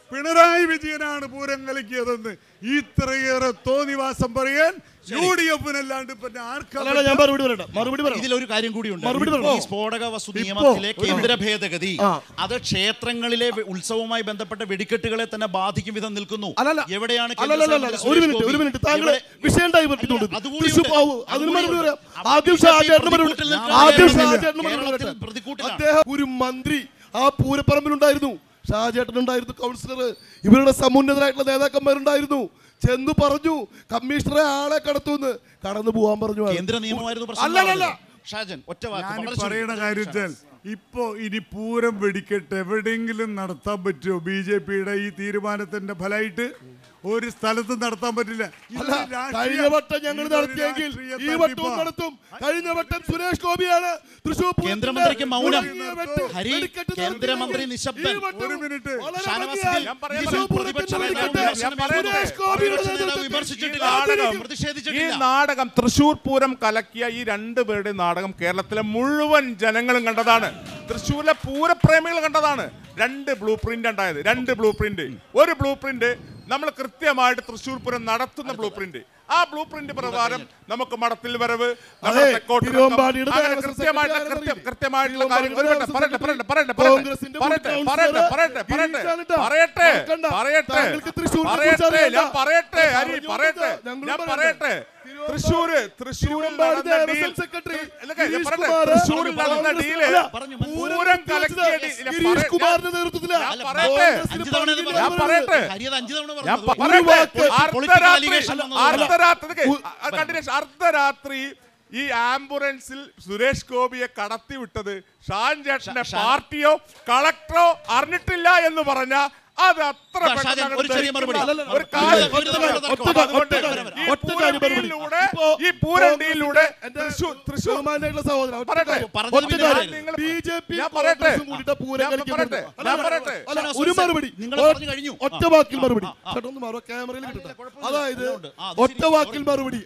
പിണറായി വിജയനാണ് പൂരം കലക്കിയതെന്ന് ഇത്രയേറെ തോന്നിവാസം പറയാൻ യു ഡി എഫിനല്ലാണ്ട് പിന്നെ അല്ലല്ല, ഞാൻ മറുപടി പറയട്ടെ മറുപടി പറയാം ഇതിലൊരു കാര്യം കൂടിയുണ്ട് മറുപടി ഇപ്പോൾ പറയണം. ഈ സ്ഫോടക വസ്തു ഇപ്പോ- നിയമത്തിലെ ഒരു കേന്ദ്ര ഭേദഗതി ആ. അത് ക്ഷേത്രങ്ങളിലെ വെ- ഉത്സവവുമായി ബന്ധപ്പെട്ട വെടിക്കെട്ടുകളെ തന്നെ ബാധിക്കും വിധം നിൽക്കുന്നു അല്ലല്ല. എവിടെയാണ് കേന്ദ്ര അല്ലല്ലല്ല, സഹമന്ത്രി ഒരു സുരേഷ് മിനിറ്റ് ഒരു ഗോപി? മിനിറ്റ് താങ്കൾ എവിടെ- വിഷയം ഡൈവേർട്ടിട്ടുണ്ട് അതുകൂടി തൃശ്ശൂർ ഉണ്ട്. പാവു അതിന് അതുകൂടി മറുപടി ഉണ്ട്. പറയാം അപ്പോൾ ആദ്യം BJP ഷാജേട്ടന് മറുപടി പ്രതികൂട്ടിൽ നിൽക്കുന്ന ആദ്യം കേരളത്തിൽ ഷാജേട്ടന് മറുപടി കേരളത്തിൽ പറയട്ടെ. പ്രതികൂട്ടിലാണ്. അദ്ദേഹം ഒരു മന്ത്രി ആ പൂരപ്പറമ്പിലുണ്ടായിരുന്നു ഷാജേട്ടൻ ഉണ്ടായിരുന്നു കൗൺസിലർ ഇവരുടെ സമുന്നതരായിട്ടുള്ള നേതാക്കന്മാരുണ്ടായിരുന്നു ചെന്ന് പറഞ്ഞു കമ്മീഷണറെ ആളെ കടത്തുമെന്ന് കടന്നു പോവാൻ പറഞ്ഞു ആള്. കേന്ദ്ര നിയമമായിരുന്നു പ്രശ്നം അല്ലല്ലല്ല ഷാജൻ ഒറ്റ വാക്ക് ഞാൻ വളരെ പറയുന്ന ചുരുക്കം. കാര്യത്തിൽ ഇപ്പോ ഇനി പൂരം വെടിക്കെട്ട് എവിടെയെങ്കിലും നടത്താൻ പറ്റുമോ ബി ജെ പിയുടെ ഈ തീരുമാനത്തിന്റെ ഫലമായിട്ട് ഒരു സ്ഥലത്തും നടത്താൻ പറ്റില്ല ഇതൊരു അല്ല രാഷ്ട്രീയ- കഴിഞ്ഞ വട്ടം ഞങ്ങൾ ഇതൊരു നടത്തിയെങ്കിൽ രാഷ്ട്രീയ ഈ വട്ടവും തട്ടിപ്പാ. നടത്തും കഴിഞ്ഞ വട്ടം സുരേഷ് ഗോപിയാണ് തൃശൂർ പൂരത്തിന്റെ കേന്ദ്രമന്ത്രിക്ക് മൗനം തുടങ്ങിയ വെട്ട് ഹരി വെടിക്കെട്ട് കേന്ദ്രമന്ത്രി നടത്തിയെങ്കിൽ നിശബ്ദൻ ഈ വട്ടം ഒരു മിനിറ്റ്. വളരെ ഷാനവാസ് ഭംഗിയായി ഗിൽ, ഞാൻ പറയാം, തൃശൂർ പറയാം. പൂരത്തിന്റെ പ്രതിപക്ഷ വെടിക്കെട്ട് നേതാവ് ഞാൻ പറയുന്നു. സുരേഷ് ഗോപിയുടെ പ്രതിപക്ഷ നേതാവ് നേതൃത്വത്തിൽ വിമർശിച്ചിട്ടില്ല. നാടകം ഈ പ്രതിഷേധിച്ചിട്ടില്ല നാടകം തൃശൂർ പൂരം കലക്കിയ ഈ രണ്ട് പേരുടെ നാടകം കേരളത്തിലെ മുഴുവൻ ജനങ്ങളും കണ്ടതാണ് തൃശ്ശൂരിലെ പൂരപ്രേമികൾ കണ്ടതാണ് രണ്ട് ബ്ലൂ പ്രിന്റ് ഉണ്ടായത് രണ്ട് ബ്ലൂ പ്രിന്റ് ഒരു ബ്ലൂ പ്രിന്റ് നമ്മൾ കൃത്യമായിട്ട് തൃശ്ശൂർ പൂരം നടത്തുന്ന ബ്ലൂ പ്രിന്റ് ആ ബ്ലൂ പ്രിന്റ് പ്രകാരം നമുക്ക് മടത്തിൽ വരവ് നമ്മുടെ അതെ, തെക്കോട്ട് തിരുവമ്പാടിയുടെ അങ്ങനെ ദേവസ്വം കൃത്യമായിട്ട് സെക്രട്ടറി കൃത്യം ആരെന്നറിയില്ലേ? കൃത്യമായിട്ടുള്ള കാര്യങ്ങൾ തിരുവമ്പാടി പറയട്ടെ പറയട്ടെ പറയട്ടെ പറയട്ടെ കോൺഗ്രസിന്റെ പറയട്ടെ മുൻ പറയട്ടെ കൗൺസിലർ പറയട്ടെ പറയട്ടെ ഗിരീഷാണിട്ടാ. പറയട്ടെ മറക്കണ്ട. പറയട്ടെ താങ്കൾക്ക് തൃശ്ശൂരിനെ പറയട്ടെ കുറിച്ച് അറിയില്ല. ഞാൻ പറയട്ടെ ഹരി പറഞ്ഞോട്ടെ. പറയട്ടെ ഞങ്ങളും ഞാൻ പറയട്ടെ. പറയട്ടെ തൃശ്ശൂര് തൃശ്ശൂരിൽ തിരുവമ്പാടി നടന്ന ദേവസ്വം ഡീൽ സെക്രട്ടറി ഇല്ല, ഞാൻ ഗിരീഷ് പറയട്ടെ, കുമാർ തൃശ്ശൂരിൽ നടന്ന കോൺഗ്രസ് ഡീല് അല്ല, പറഞ്ഞു, പൂരം കലക്കിയ ഡീൽ ഇല്ല, ഗിരീഷ് പറ- കുമാറിന്റെ നേതൃത്വത്തിലാ ഞാൻ അല്ല, പറയട്ടെ അഞ്ച് തവണ ഇത് ഞാൻ പറഞ്ഞു. പറയട്ടെ ഹരി അത് അഞ്ച് തവണ ഞാൻ പറഞ്ഞു പ- പറയട്ടെ Political അർദ്ധരാത്രി allegation വന്നതല്ല. അർദ്ധരാത്രി ഇതൊക്കെ, അ- continuation. അർദ്ധരാത്രി ഈ ആംബുലൻസിൽ സുരേഷ് ഗോപിയെ കടത്തി വിട്ടത് ഷാൻ ചേട്ടന്റെ ഷാ- പാർട്ടിയോ കളക്ടറോ അറിഞ്ഞിട്ടില്ല എന്ന് പറഞ്ഞ അത് അത്ര ഷാ- പെട്ടെന്ന് ഷാജൻ, അങ്ങോട്ട് ഒരു ചെറിയ മറുപടി. ധരിക്കുന്ന ഒരു ഒറ്റ കാര്യം- കാര്യം, ഒറ്റ കാര്യം, ഒറ്റ ഒറ്റ കാര്യം, കാര്യം, അതുകൊണ്ട് ഒറ്റ ഈ ഒറ്റ കാര്യം മറുപടി. പൂരണ്ടിയിലൂടെ ഇപ്പോ ഈ പൂരണ്ടിയിലൂടെ എന്റെ തൃശ്ശൂർ തൃശ്ശൂർ ബഹുമാനായിട്ടുള്ള സഹോദരൻ ഒറ്റ പറയട്ടെ. കാര്യം. പറഞ്ഞത് ഒറ്റ പിന്നെ കാര്യം. നിങ്ങൾ- ബി ജെ പി ഞാൻ പറയട്ടെ. കോൺഗ്രസും കൂടിയിട്ട് പൂരം ഞാൻ കളിക്കപ്പെടുന്നു. പറയട്ടെ. അല്ല, ഞാൻ പറയട്ടെ. അല്ല, ഷാനവാസ് ഒരു ഹുസൈൻ, മറുപടി നിങ്ങൾ ഒ- പറഞ്ഞു കഴിഞ്ഞു. ഒറ്റ ആ, വാക്കിൽ ആ, മറുപടി ആ, ആ. ചേട്ടാ ഒന്ന് മാറോ ക്യാമറയിൽ കിട്ടട്ടെ കുഴപ്പമില്ല, അതായത് ഇതിലുണ്ട്. ആ, അത് ഒറ്റ ശരി. വാക്കിൽ മറുപടി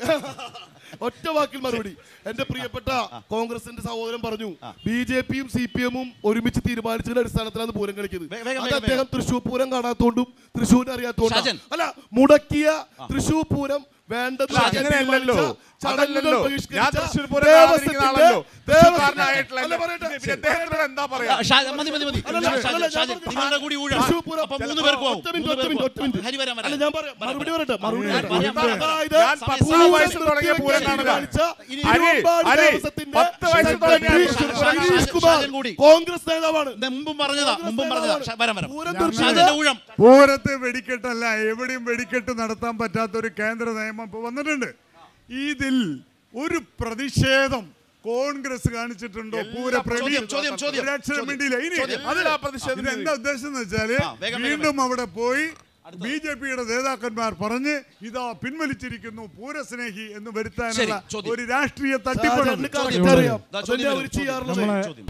ഒറ്റ വാക്കിൽ മറുപടി എന്റെ പ്രിയപ്പെട്ട കോൺഗ്രസിന്റെ സഹോദരൻ പറഞ്ഞു ബി ജെ പിയും സി പി എമ്മും ഒരുമിച്ച് തീരുമാനിച്ചതിന്റെ അടിസ്ഥാനത്തിലാണ് പൂരം കളിക്കുന്നത് വേ- വേഗം, അത് വേഗം, അദ്ദേഹം തൃശൂർ പൂരം കാണാത്തോണ്ടും തൃശ്ശൂരിനെ അറിയാത്തോണ്ടും ഷാജൻ. അല്ല മുടക്കിയ തൃശ്ശൂർ പൂരം വേണ്ടത് അല്ല, ചെയ്യാൻ അങ്ങനെയല്ലല്ലോ. തീരുമാനിച്ച ചടങ്ങുകൾ അതല്ലല്ലോ. ബഹിഷ്കരിച്ച ഞാൻ തൃശ്ശൂർ പൂരം ദേവസ്വത്തിന്റെ- കാണാതിരിക്കുന്ന ആളല്ലോ. ദേവസ്വത്തിന്റെ- തൃശ്ശൂർക്കാരനായിട്ടുള്ള അല്ല, പറയട്ടെ. പിന്നെ അദ്ദേഹത്തിനോട് എന്താ പറയാ ആ, ഷാ- മതി മതി മതി അല്ലല്ല, ഷാജൻ, അല്ലല്ല, ഞാൻ ഷാജൻ, പറഞ്ഞു. നിങ്ങളുടെ കൂടി ഊഴം തൃശ്ശൂർ പൂരം- അപ്പൊ മൂന്ന് പേർക്കും ആവും ഒറ്റ മിനിറ്റ്, മൂന്ന് ഒറ്റ പേർക്കും മിനിറ്റ്, ഒറ്റ ആവും. മിനിറ്റ്. ഹരി വരാൻ അല്ല വരാം ഞാൻ പറയാം മറുപടി പറയട്ടെ മറുപടി പറയാം, പറയട്ടെ. പറയാം, പറയാം. അതായത് ഞാൻ പത്താം പൂരം വയസ്സിൽ തുടങ്ങിയ നിർത്തി പൂരം വെക്കാൻ കാണുക. തീരുമാനിച്ച ഇനി തിരുവമ്പാടി ഹരി, ദേവസ്വത്തിന്റെ പത്ത് വയസ്സിൽ തുടങ്ങിയ സെക്രട്ടറി ഷാജൻ, ഗിരീഷ് കുമാർ ഷാജൻ കൂടി. കോൺഗ്രസ് നേതാവാണ് ഇത് മുമ്പും പറഞ്ഞതാ മുമ്പും പറഞ്ഞതാ ഷാ- വരാം വരാം പൂരം ഞാൻ- ഷാജന്റെ ഊഴം പൂരത്തെ വെടിക്കെട്ടല്ല എവിടെയും വെടിക്കെട്ട് നടത്താൻ പറ്റാത്ത ഒരു കേന്ദ്ര നിയമം ഇപ്പൊ വന്നിട്ടുണ്ട് ഇതിൽ ഒരു പ്രതിഷേധം കോൺഗ്രസ് കാണിച്ചിട്ടുണ്ടോ എല്ലാ പൂരപ്രേമി ചോദ്യം, ചോദ്യം, ചോദ്യം, ഒരു അക്ഷരം ചോദ്യം. മിണ്ടിയില്ല. ഇനി ചോദ്യം. അത് എല്ലാ പ്രതിഷേധവും ഇതെന്താ ഉദ്ദേശം എന്ന് വെച്ചാല് ആ, വേഗം, വേഗം, വീണ്ടും അവിടെ പോയി ബി ജെ പിയുടെ നേതാക്കന്മാർ പറഞ്ഞ് ഇതാ പിൻവലിച്ചിരിക്കുന്നു പൂരസ്നേഹി എന്ന് വരുത്താനുള്ള ശരി, ചോദ്യം. ഒരു രാഷ്ട്രീയ തട്ടിപ്പാണ് ഷാജന് correct അറിയാം ദാ ചോദ്യം അതന്നെ അവർ വരും, ചെയ്യാറുള്ളത് ചോദ്യം, ചോദ്യം.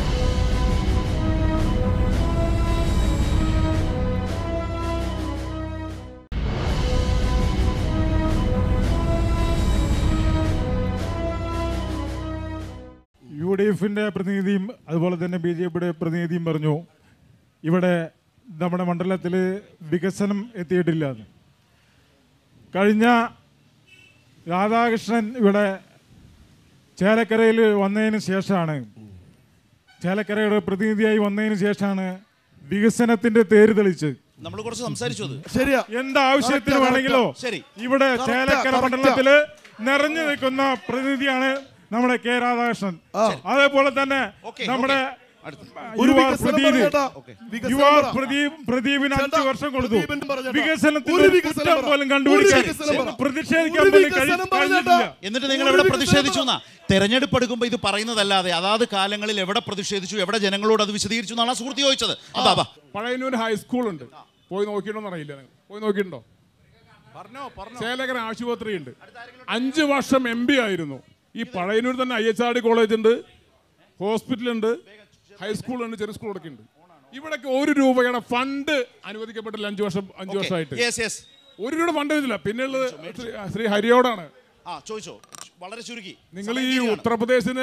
യു ഡി എഫിൻ്റെ പ്രതിനിധിയും അതുപോലെ തന്നെ ബി ജെ പിയുടെ പ്രതിനിധിയും പറഞ്ഞു ഇവിടെ നമ്മുടെ മണ്ഡലത്തിൽ വികസനം എത്തിയിട്ടില്ല എന്ന്. കഴിഞ്ഞ രാധാകൃഷ്ണൻ ഇവിടെ ചേലക്കരയിൽ വന്നതിന് ശേഷമാണ് ചേലക്കരയുടെ പ്രതിനിധിയായി വന്നതിന് ശേഷമാണ് വികസനത്തിന്റെ തേര് തെളിച്ച് നമ്മൾ കുറച്ച് സംസാരിച്ചു അത് ശരിയാ എന്താവശ്യത്തിന് Correct, വേണമെങ്കിലോ ശരി. ഇവിടെ Correct, ചേലക്കര correct. മണ്ഡലത്തില് നിറഞ്ഞു നിൽക്കുന്ന പ്രതിനിധിയാണ് നമ്മുടെ കെ രാധാകൃഷ്ണൻ അതേപോലെ തന്നെ Okay, നമ്മുടെ ഒരു യുവ വികസനം പ്രദീപ് പറയട്ടാ. വികസനം യുവ പറ. പ്രദീപ് പ്രദീപിന് അഞ്ചു ചേട്ടാ, വർഷം കൊടുത്തു പ്രദീപിന് പറഞ്ഞേട്ടാ. വികസനത്തിന് ഒരു ഒരു വികസനം കുറ്റം പറ. പോലും ഒരു കണ്ടുപിടിക്കാൻ വികസനം പറ. പ്രതിഷേധിക്കാൻ ഒരു പോലും വികസനം കഴി- പറഞ്ഞേട്ടാ. കഴിഞ്ഞിട്ടില്ല എന്നിട്ട് നിങ്ങൾ ഒരു എവിടെ വികസനം പ്രതിഷേധിച്ചു പറ. എന്നാ തെരഞ്ഞെടുപ്പ് എടുക്കുമ്പോൾ ഇത് പറയുന്നതല്ലാതെ അതാത് കാലങ്ങളിൽ എവിടെ പ്രതിഷേധിച്ചു എവിടെ ജനങ്ങളോട് അത് വിശദീകരിച്ചു എന്നാണ് ആ സുഹൃത്ത് ചോദിച്ചത് അതാ വാ. പഴയന്നൂർ ഹൈസ്കൂളുണ്ട് പോയി നോക്കിയിട്ടുണ്ടോ അറിയില്ല നിങ്ങൾ പോയി നോക്കിയിട്ടുണ്ടോ പറഞ്ഞോ പറഞ്ഞോ ചേലക്കര ആശുപത്രി ഉണ്ട് അഞ്ച് വർഷം എം പി ആയിരുന്നു ഈ പഴയന്നൂർ തന്നെ I H R D college ഉണ്ട് ഹോസ്പിറ്റലുണ്ട് ഹൈസ്കൂളുണ്ട് ചെറിയ സ്കൂളൊക്കെ ഉണ്ട് ഇവിടേക്ക് ഒരു രൂപയുടെ ഫണ്ട് അനുവദിക്കപ്പെട്ടില്ല അഞ്ച് വർഷം അഞ്ച് Okay. വർഷമായിട്ട് Yes, yes. ഒരു രൂപയുടെ ഫണ്ട് ഇതില്ല പിന്നെയുള്ളത് ശ്രീ- ശ്രീ ഹരിയോടാണ് ആ ചോദിച്ചോ വളരെ ചുരുക്കി നിങ്ങൾ ഈ ഉത്തർപ്രദേശിന്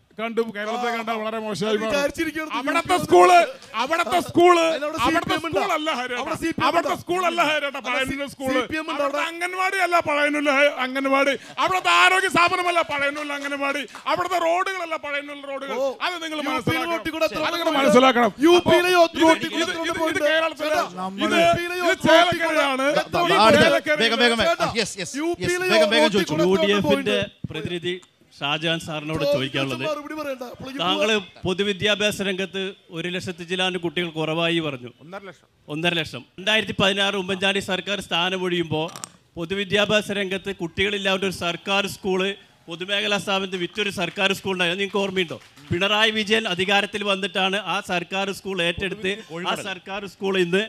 കണ്ടു കേരളത്തെ കണ്ട വളരെ മോശമായി മാറും. വിചാരിച്ചിരിക്കുന്നത് അവിടത്തെ യു പി സ്കൂള് ഉണ്ട്. അവിടത്തെ സ്കൂള് അതിലവിടെ അവിടത്തെ CPM ഉണ്ടോ? സ്കൂളല്ല ഹരിയേട്ടാ. അവിടെ CPM അവിടത്തെ ഉണ്ടോ? സ്കൂളല്ല ഹരിയേട്ടാ അവിടെ പഴയന്നൂർ സി- സ്കൂള് CPM ഉണ്ടോ അവിടുത്തെ അവിടെ? അംഗൻവാടി അല്ല പഴയന്നൂർ അംഗൻവാടി അവിടുത്തെ ആരോഗ്യ സ്ഥാപനമല്ല പഴയന്നൂർ അംഗൻവാടി അവിടുത്തെ റോഡുകളല്ല പഴയന്നൂർ റോഡുകൾ ഓ, അത് നിങ്ങൾ യു പിയിലെ മനസ്സിലാക്കണം റോട്ടിൽ കൂടെ എത്ര അത് നിങ്ങൾ പോയിന്റ്? മനസ്സിലാക്കണം യു അപ്പോ പിയിലെ ഇത് റോട്ടിൽ ഇത് കൂടെ ഇത് എത്ര ഇത് പോയിന്റ്? കേരളത്തിലെ ചേട്ടാ, ഇത് യു പിയിലെ ഇത് റോട്ടിൽ ചേലക്കരയാണ് എത്ര ഈ അടുത്ത ചേലക്കരയിൽ വേഗം വേഗം ചേട്ടാ, യെസ് യെസ് യു പിയിലെ വേഗം വേഗം റോട്ടിൽ ചോദിച്ചു കൂടെ യു ഡി എത്ര എഫിന്റെ പോയിന്റ്? പ്രതിനിധി ഷാജഹാൻ സാറിനോട് ചോദിച്ച് ചോദിക്കാനുള്ളത് മറുപടി പറയണ്ട. അപ്പോഴേക്കും താങ്കൾ പൊതുവിദ്യാഭ്യാസ രംഗത്ത് ഒരു ലക്ഷത്തി ചിലാന് കുട്ടികൾ കുറവായി പറഞ്ഞു ഒന്നര ലക്ഷം ഒന്നര ലക്ഷം രണ്ടായിരത്തി പതിനാറ് ഉമ്മൻചാണ്ടി സർക്കാർ സ്ഥാനമൊഴിയുമ്പോൾ പൊതുവിദ്യാഭ്യാസ രംഗത്ത് കുട്ടികളില്ലാണ്ട് ഒരു സർക്കാർ സ്കൂള് പൊതുമേഖലാ സ്ഥാപനത്തിൽ വിറ്റൊരു സർക്കാർ സ്കൂളുണ്ടായി അത് നിങ്ങൾക്ക് ഓർമ്മയുണ്ടോ പിണറായി വിജയൻ അധികാരത്തിൽ വന്നിട്ടാണ് ആ സർക്കാർ സ്കൂൾ ഏറ്റെടുത്ത് ആ സർക്കാർ സ്കൂൾ ഇന്ന്